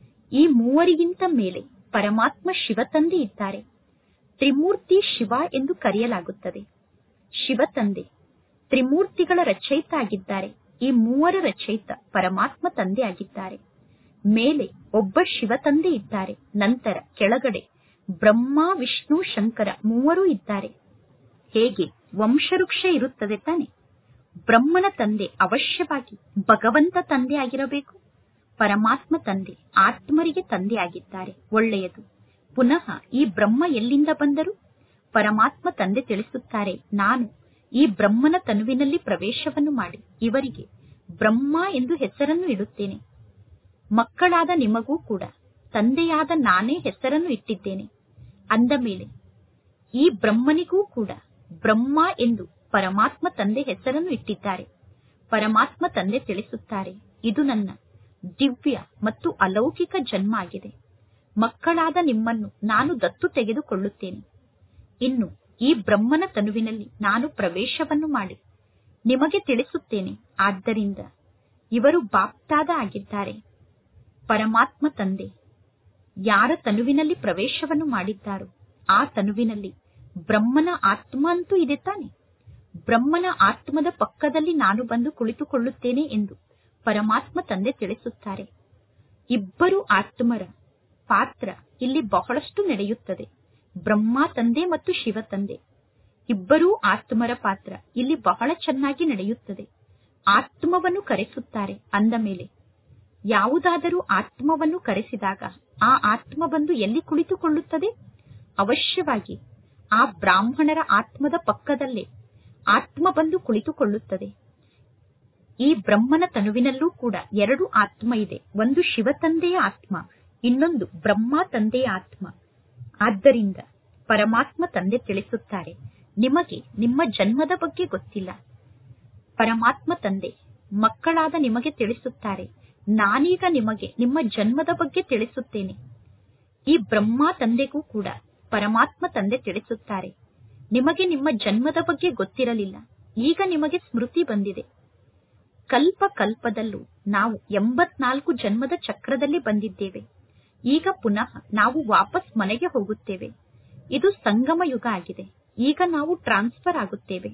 ಈ ಮೂವರಿಗಿಂತ ಮೇಲೆ ಪರಮಾತ್ಮ ಶಿವ ತಂದೆ ಇದ್ದಾರೆ ತ್ರಿಮೂರ್ತಿ ಶಿವ ಎಂದು ಕರೆಯಲಾಗುತ್ತದೆ ಶಿವ ತಂದೆ ತ್ರಿಮೂರ್ತಿಗಳ ರಚಯಿತ ಆಗಿದ್ದಾರೆ ಈ ಮೂವರ ರಚಯಿತ ಪರಮಾತ್ಮ ತಂದೆ ಆಗಿದ್ದಾರೆ ಮೇಲೆ ಒಬ್ಬ ಶಿವ ತಂದೆ ಇದ್ದಾರೆ ನಂತರ ಕೆಳಗಡೆ ಬ್ರಹ್ಮ ವಿಷ್ಣು ಶಂಕರ ಮೂವರು ಇದ್ದಾರೆ ಹೇಗೆ ವಂಶವೃಕ್ಷ ಇರುತ್ತದೆ ತಾನೆ ಬ್ರಹ್ಮನ ತಂದೆ ಅವಶ್ಯವಾಗಿ ಭಗವಂತ ತಂದೆ ಆಗಿರಬೇಕು ಪರಮಾತ್ಮ ತಂದೆ ಆತ್ಮರಿಗೆ ತಂದೆ ಆಗಿದ್ದಾರೆ ಒಳ್ಳೆಯದು ಪುನಃ ಈ ಬ್ರಹ್ಮ ಎಲ್ಲಿಂದ ಬಂದರು ಪರಮಾತ್ಮ ತಂದೆ ತಿಳಿಸುತ್ತಾರೆ ನಾನು ಈ ಬ್ರಹ್ಮನ ತನುವಿನಲ್ಲಿ ಪ್ರವೇಶವನ್ನು ಮಾಡಿ ಇವರಿಗೆ ಬ್ರಹ್ಮ ಎಂದು ಹೆಸರನ್ನು ಇಡುತ್ತೇನೆ ಮಕ್ಕಳಾದ ನಿಮಗೂ ಕೂಡ ತಂದೆಯಾದ ನಾನೇ ಹೆಸರನ್ನು ಇಟ್ಟಿದ್ದೇನೆ ಅಂದ ಮೇಲೆ ಈ ಬ್ರಹ್ಮನಿಗೂ ಕೂಡ ಬ್ರಹ್ಮ ಎಂದು ಪರಮಾತ್ಮ ತಂದೆ ಹೆಸರನ್ನು ಇಟ್ಟಿದ್ದಾರೆ ಪರಮಾತ್ಮ ತಂದೆ ತಿಳಿಸುತ್ತಾರೆ ಇದು ನನ್ನ ದಿವ್ಯ ಮತ್ತು ಅಲೌಕಿಕ ಜನ್ಮ ಆಗಿದೆ ಮಕ್ಕಳಾದ ನಿಮ್ಮನ್ನು ನಾನು ದತ್ತು ತೆಗೆದುಕೊಳ್ಳುತ್ತೇನೆ ಇನ್ನು ಈ ಬ್ರಹ್ಮನ ತನುವಿನಲ್ಲಿ ನಾನು ಪ್ರವೇಶವನ್ನು ಮಾಡಿ ನಿಮಗೆ ತಿಳಿಸುತ್ತೇನೆ ಆದ್ದರಿಂದ ಇವರು ಬಾಪ್ತಾದ ಆಗಿದ್ದಾರೆ ಪರಮಾತ್ಮ ತಂದೆ ಯಾರ ತನುವಿನಲ್ಲಿ ಪ್ರವೇಶವನ್ನು ಮಾಡಿದ್ದಾರೋ ಆ ತನುವಿನಲ್ಲಿ ಬ್ರಹ್ಮನ ಆತ್ಮ ಅಂತೂ ಇದೆ ತಾನೆ ಬ್ರಹ್ಮನ ಆತ್ಮದ ಪಕ್ಕದಲ್ಲಿ ನಾನು ಬಂದು ಕುಳಿತುಕೊಳ್ಳುತ್ತೇನೆ ಎಂದು ಪರಮಾತ್ಮ ತಂದೆ ತಿಳಿಸುತ್ತಾರೆ ಇಬ್ಬರು ಆತ್ಮರ ಪಾತ್ರ ಇಲ್ಲಿ ಬಹಳಷ್ಟು ನಡೆಯುತ್ತದೆ ಬ್ರಹ್ಮ ತಂದೆ ಮತ್ತು ಶಿವ ತಂದೆ ಇಬ್ಬರೂ ಆತ್ಮರ ಪಾತ್ರ ಇಲ್ಲಿ ಬಹಳ ಚೆನ್ನಾಗಿ ನಡೆಯುತ್ತದೆ ಆತ್ಮವನ್ನು ಕರೆಸುತ್ತಾರೆ ಅಂದ ಮೇಲೆ ಯಾವುದಾದರೂ ಆತ್ಮವನ್ನು ಕರೆಸಿದಾಗ ಆ ಆತ್ಮ ಬಂದು ಎಲ್ಲಿ ಕುಳಿತುಕೊಳ್ಳುತ್ತದೆ ಅವಶ್ಯವಾಗಿ ಆ ಬ್ರಾಹ್ಮಣರ ಆತ್ಮದ ಪಕ್ಕದಲ್ಲೇ ಆತ್ಮ ಬಂದು ಕುಳಿತುಕೊಳ್ಳುತ್ತದೆ ಈ ಬ್ರಹ್ಮನ ತನುವಿನಲ್ಲೂ ಕೂಡ ಎರಡು ಆತ್ಮ ಇದೆ ಒಂದು ಶಿವ ತಂದೆಯ ಆತ್ಮ ಇನ್ನೊಂದು ಬ್ರಹ್ಮ ತಂದೆಯ ಆತ್ಮ ಆದ್ದರಿಂದ ಪರಮಾತ್ಮ ತಂದೆ ತಿಳಿಸುತ್ತಾರೆ ನಿಮಗೆ ನಿಮ್ಮ ಜನ್ಮದ ಬಗ್ಗೆ ಗೊತ್ತಿಲ್ಲ ಪರಮಾತ್ಮ ತಂದೆ ಮಕ್ಕಳಾದ ನಿಮಗೆ ತಿಳಿಸುತ್ತಾರೆ ನಾನೀಗ ನಿಮಗೆ ನಿಮ್ಮ ಜನ್ಮದ ಬಗ್ಗೆ ತಿಳಿಸುತ್ತೇನೆ ಈ ಬ್ರಹ್ಮ ತಂದೆಗೂ ಕೂಡ ಪರಮಾತ್ಮ ತಂದೆ ತಿಳಿಸುತ್ತಾರೆ ನಿಮಗೆ ನಿಮ್ಮ ಜನ್ಮದ ಬಗ್ಗೆ ಗೊತ್ತಿರಲಿಲ್ಲ ಈಗ ನಿಮಗೆ ಸ್ಮೃತಿ ಬಂದಿದೆ ಕಲ್ಪ ಕಲ್ಪದಲ್ಲೂ ನಾವು ಎಂಬತ್ನಾಲ್ಕು ಜನ್ಮದ ಚಕ್ರದಲ್ಲಿ ಬಂದಿದ್ದೇವೆ ಈಗ ಪುನಃ ನಾವು ವಾಪಸ್ ಮನೆಗೆ ಹೋಗುತ್ತೇವೆ ಇದು ಸಂಗಮ ಯುಗ ಆಗಿದೆ ಈಗ ನಾವು ಟ್ರಾನ್ಸ್ಫರ್ ಆಗುತ್ತೇವೆ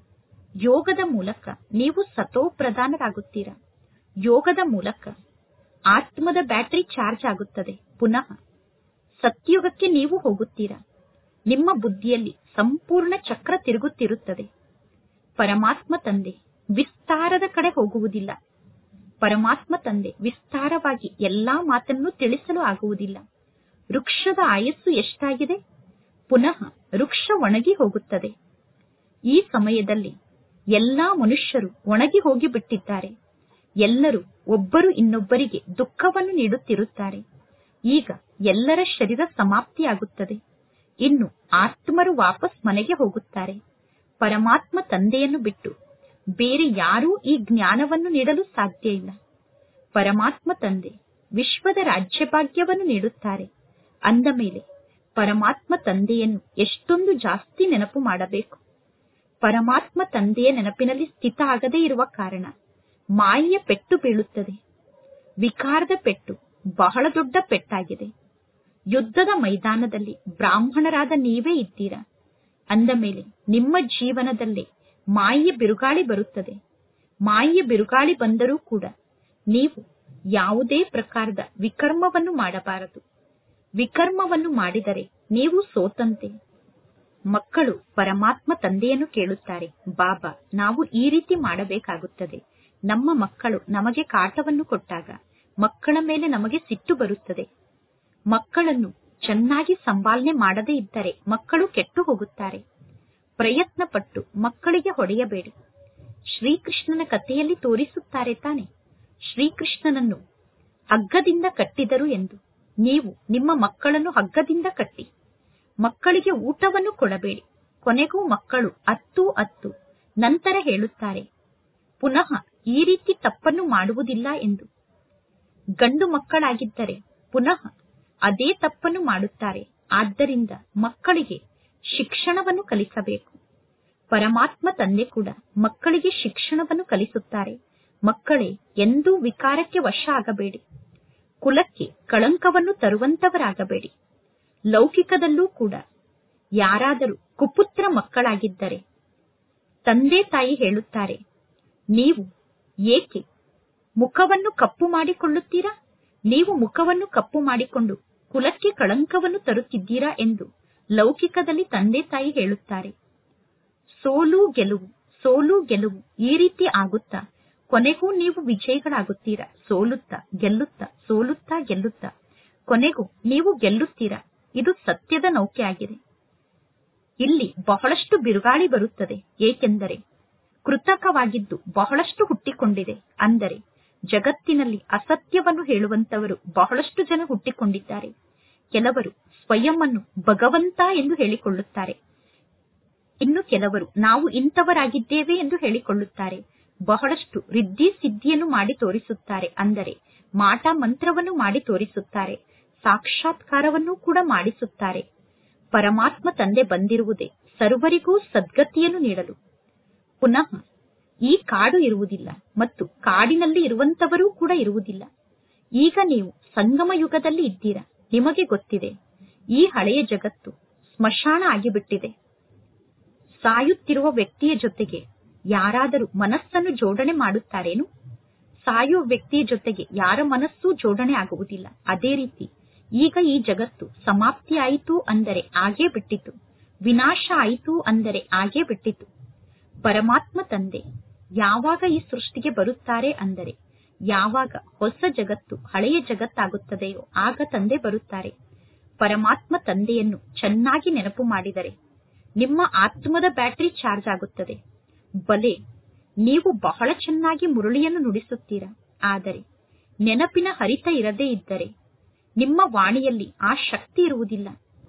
ಯೋಗದ ಮೂಲಕ ನೀವು ಸತೋ ಪ್ರಧಾನರಾಗುತ್ತೀರಾ ಯೋಗದ ಮೂಲಕ ಆತ್ಮದ ಬ್ಯಾಟರಿ ಚಾರ್ಜ್ ಆಗುತ್ತದೆ ಪುನಃ ಸತ್ಯುಗಕ್ಕೆ ನೀವು ಹೋಗುತ್ತೀರಾ ನಿಮ್ಮ ಬುದ್ಧಿಯಲ್ಲಿ ಸಂಪೂರ್ಣ ಚಕ್ರ ತಿರುಗುತ್ತಿರುತ್ತದೆ ಪರಮಾತ್ಮ ತಂದೆ ವಿಸ್ತಾರದ ಕಡೆ ಹೋಗುವುದಿಲ್ಲ ಪರಮಾತ್ಮ ತಂದೆ ವಿಸ್ತಾರವಾಗಿ ಎಲ್ಲಾ ಮಾತನ್ನು ತಿಳಿಸಲು ಆಗುವುದಿಲ್ಲ ವೃಕ್ಷದ ಆಯಸ್ಸು ಎಷ್ಟಾಗಿದೆ ಪುನಃ ವೃಕ್ಷ ಒಣಗಿ ಹೋಗುತ್ತದೆ ಈ ಸಮಯದಲ್ಲಿ ಎಲ್ಲಾ ಮನುಷ್ಯರು ಒಣಗಿ ಹೋಗಿ ಬಿಟ್ಟಿದ್ದಾರೆ ಎಲ್ಲರೂ ಒಬ್ಬರು ಇನ್ನೊಬ್ಬರಿಗೆ ದುಃಖವನ್ನು ನೀಡುತ್ತಿರುತ್ತಾರೆ ಈಗ ಎಲ್ಲರ ಶರೀರ ಸಮಾಪ್ತಿಯಾಗುತ್ತದೆ ಇನ್ನು ಆತ್ಮರು ವಾಪಸ್ ಮನೆಗೆ ಹೋಗುತ್ತಾರೆ ಪರಮಾತ್ಮ ತಂದೆಯನ್ನು ಬಿಟ್ಟು ಬೇರೆ ಯಾರೂ ಈ ಜ್ಞಾನವನ್ನು ನೀಡಲು ಸಾಧ್ಯ ಇಲ್ಲ ಪರಮಾತ್ಮ ತಂದೆ ವಿಶ್ವದ ರಾಜ್ಯಭಾಗ್ಯವನ್ನು ನೀಡುತ್ತಾರೆ ಅಂದ ಮೇಲೆ ಪರಮಾತ್ಮ ತಂದೆಯನ್ನು ಎಷ್ಟೊಂದು ಜಾಸ್ತಿ ನೆನಪು ಮಾಡಬೇಕು ಪರಮಾತ್ಮ ತಂದೆಯ ನೆನಪಿನಲ್ಲಿ ಸ್ಥಿತ ಆಗದೇ ಇರುವ ಕಾರಣ ಮಾಯೆಯ ಪೆಟ್ಟು ಬೀಳುತ್ತದೆ ವಿಕಾರದ ಪೆಟ್ಟು ಬಹಳ ದೊಡ್ಡ ಪೆಟ್ಟಾಗಿದೆ ಯುದ್ಧದ ಮೈದಾನದಲ್ಲಿ ಬ್ರಾಹ್ಮಣರಾದ ನೀವೇ ಇದ್ದೀರಾ ಅಂದ ಮೇಲೆ ನಿಮ್ಮ ಜೀವನದಲ್ಲೇ ಮಾಯೆಯ ಬಿರುಗಾಳಿ ಬರುತ್ತದೆ ಮಾಯೆಯ ಬಿರುಗಾಳಿ ಬಂದರೂ ಕೂಡ ನೀವು ಯಾವುದೇ ಪ್ರಕಾರದ ವಿಕರ್ಮವನ್ನು ಮಾಡಬಾರದು ವಿಕರ್ಮವನ್ನು ಮಾಡಿದರೆ ನೀವು ಸೋತಂತೆ ಮಕ್ಕಳು ಪರಮಾತ್ಮ ತಂದೆಯನ್ನು ಕೇಳುತ್ತಾರೆ ಬಾಬಾ ನಾವು ಈ ರೀತಿ ಮಾಡಬೇಕಾಗುತ್ತದೆ ನಮ್ಮ ಮಕ್ಕಳು ನಮಗೆ ಕಾಟವನ್ನು ಕೊಟ್ಟಾಗ ಮಕ್ಕಳ ಮೇಲೆ ನಮಗೆ ಸಿಟ್ಟು ಬರುತ್ತದೆ ಮಕ್ಕಳನ್ನು ಚೆನ್ನಾಗಿ ಸಂಪಾಲನೆ ಮಾಡದೇ ಇದ್ದರೆ ಮಕ್ಕಳು ಕೆಟ್ಟು ಹೋಗುತ್ತಾರೆ ಪ್ರಯತ್ನ ಪಟ್ಟು ಮಕ್ಕಳಿಗೆ ಹೊಡೆಯಬೇಡಿ ಶ್ರೀಕೃಷ್ಣನ ಕಥೆಯಲ್ಲಿ ತೋರಿಸುತ್ತಾರೆ ತಾನೆ ಶ್ರೀಕೃಷ್ಣನನ್ನು ಹಗ್ಗದಿಂದ ಕಟ್ಟಿದರು ಎಂದು ನೀವು ನಿಮ್ಮ ಮಕ್ಕಳನ್ನು ಹಗ್ಗದಿಂದ ಕಟ್ಟಿ ಮಕ್ಕಳಿಗೆ ಊಟವನ್ನು ಕೊಡಬೇಡಿ ಕೊನೆಗೂ ಮಕ್ಕಳು ಅತ್ತು ಅತ್ತು ನಂತರ ಹೇಳುತ್ತಾರೆ ಪುನಃ ಈ ರೀತಿ ತಪ್ಪನ್ನು ಮಾಡುವುದಿಲ್ಲ ಎಂದು ಗಂಡು ಮಕ್ಕಳಾಗಿದ್ದರೆ ಪುನಃ ಅದೇ ತಪ್ಪನ್ನು ಮಾಡುತ್ತಾರೆ ಆದ್ದರಿಂದ ಮಕ್ಕಳಿಗೆ ಶಿಕ್ಷಣವನ್ನು ಕಲಿಸಬೇಕು ಪರಮಾತ್ಮ ತಂದೆ ಕೂಡ ಮಕ್ಕಳಿಗೆ ಶಿಕ್ಷಣವನ್ನು ಕಲಿಸುತ್ತಾರೆ ಮಕ್ಕಳೇ ಎಂದೂ ವಿಕಾರಕ್ಕೆ ವಶ ಆಗಬೇಡಿ ಕುಲಕ್ಕೆ ಕಳಂಕವನ್ನು ತರುವಂತವರಾಗಬೇಡಿ ಲೌಕಿಕದಲ್ಲೂ ಕೂಡ ಯಾರಾದರೂ ಕುಪುತ್ರ ಮಕ್ಕಳಾಗಿದ್ದರೆ ತಂದೆ ತಾಯಿ ಹೇಳುತ್ತಾರೆ ನೀವು ಏಕೆ ಮುಖವನ್ನು ಕಪ್ಪು ಮಾಡಿಕೊಳ್ಳುತ್ತೀರಾ ನೀವು ಮುಖವನ್ನು ಕಪ್ಪು ಮಾಡಿಕೊಂಡು ಕುಲಕ್ಕೆ ಕಳಂಕವನ್ನು ತರುತ್ತಿದ್ದೀರಾ ಎಂದು ಲೌಕಿಕದಲ್ಲಿ ತಂದೆ ತಾಯಿ ಹೇಳುತ್ತಾರೆ ಸೋಲು ಗೆಲುವು ಸೋಲು ಗೆಲುವು ಈ ರೀತಿ ಆಗುತ್ತಾ ಕೊನೆಗೂ ನೀವು ವಿಜಯಿಗಳಾಗುತ್ತೀರಾ ಸೋಲುತ್ತಾ ಗೆಲ್ಲುತ್ತಾ ಸೋಲುತ್ತಾ ಗೆಲ್ಲುತ್ತಾ ಕೊನೆಗೂ ನೀವು ಗೆಲ್ಲುತ್ತೀರಾ ಇದು ಸತ್ಯದ ನೌಕೆ ಆಗಿದೆ ಇಲ್ಲಿ ಬಹಳಷ್ಟು ಬಿರುಗಾಳಿ ಬರುತ್ತದೆ ಏಕೆಂದರೆ ಕೃತಕವಾಗಿದ್ದು ಬಹಳಷ್ಟು ಹುಟ್ಟಿಕೊಂಡಿದೆ ಅಂದರೆ ಜಗತ್ತಿನಲ್ಲಿ ಅಸತ್ಯವನ್ನು ಹೇಳುವಂತವರು ಬಹಳಷ್ಟು ಜನ ಹುಟ್ಟಿಕೊಂಡಿದ್ದಾರೆ ಕೆಲವರು ಸ್ವಯಂ ಅನ್ನು ಭಗವಂತ ಎಂದು ಹೇಳಿಕೊಳ್ಳುತ್ತಾರೆ ಇನ್ನು ಕೆಲವರು ನಾವು ಇಂಥವರಾಗಿದ್ದೇವೆ ಎಂದು ಹೇಳಿಕೊಳ್ಳುತ್ತಾರೆ ಬಹಳಷ್ಟು ರಿದ್ದಿ ಸಿದ್ಧಿಯನ್ನು ಮಾಡಿ ತೋರಿಸುತ್ತಾರೆ ಅಂದರೆ ಮಾಟ ಮಂತ್ರವನ್ನು ಮಾಡಿ ತೋರಿಸುತ್ತಾರೆ ಸಾಕ್ಷಾತ್ಕಾರವನ್ನು ಕೂಡ ಮಾಡಿಸುತ್ತಾರೆ ಪರಮಾತ್ಮ ತಂದೆ ಬಂದಿರುವುದೇ ಸರ್ವರಿಗೂ ಸದ್ಗತಿಯನ್ನು ನೀಡಲು ಪುನಃ ಈ ಕಾಡು ಇರುವುದಿಲ್ಲ ಮತ್ತು ಕಾಡಿನಲ್ಲಿ ಇರುವಂತವರೂ ಕೂಡ ಇರುವುದಿಲ್ಲ ಈಗ ನೀವು ಸಂಗಮ ಯುಗದಲ್ಲಿ ಇದ್ದೀರಾ ನಿಮಗೆ ಗೊತ್ತಿದೆ ಈ ಹಳೆಯ ಜಗತ್ತು ಸ್ಮಶಾನ ಆಗಿಬಿಟ್ಟಿದೆ ಸಾಯುತ್ತಿರುವ ವ್ಯಕ್ತಿಯ ಜೊತೆಗೆ ಯಾರಾದರೂ ಮನಸ್ಸನ್ನು ಜೋಡಣೆ ಮಾಡುತ್ತಾರೇನು ಸಾಯುವ ವ್ಯಕ್ತಿಯ ಜೊತೆಗೆ ಯಾರ ಮನಸ್ಸೂ ಜೋಡಣೆ ಆಗುವುದಿಲ್ಲ ಅದೇ ರೀತಿ ಈಗ ಈ ಜಗತ್ತು ಸಮಾಪ್ತಿಯಾಯಿತು ಅಂದರೆ ಆಗೇ ಬಿಟ್ಟಿತು ವಿನಾಶ ಆಯಿತು ಅಂದರೆ ಆಗೇ ಬಿಟ್ಟಿತು ಪರಮಾತ್ಮ ತಂದೆ ಯಾವಾಗ ಈ ಸೃಷ್ಟಿಗೆ ಬರುತ್ತಾರೆ ಅಂದರೆ ಯಾವಾಗ ಹೊಸ ಜಗತ್ತು ಹಳೆಯ ಜಗತ್ತಾಗುತ್ತದೆಯೋ ಆಗ ತಂದೆ ಬರುತ್ತಾರೆ ಪರಮಾತ್ಮ ತಂದೆಯನ್ನು ಚೆನ್ನಾಗಿ ನೆನಪು ಮಾಡಿದರೆ ನಿಮ್ಮ ಆತ್ಮದ ಬ್ಯಾಟರಿ ಚಾರ್ಜ್ ಆಗುತ್ತದೆ ಬಲೆ ನೀವು ಬಹಳ ಚೆನ್ನಾಗಿ ಮುರಳಿಯನ್ನು ನುಡಿಸುತ್ತೀರಾ ಆದರೆ ನೆನಪಿನ ಹರಿತ ಇರದೇ ಇದ್ದರೆ ನಿಮ್ಮ ವಾಣಿಯಲ್ಲಿ ಆ ಶಕ್ತಿ ಇರುವುದಿಲ್ಲ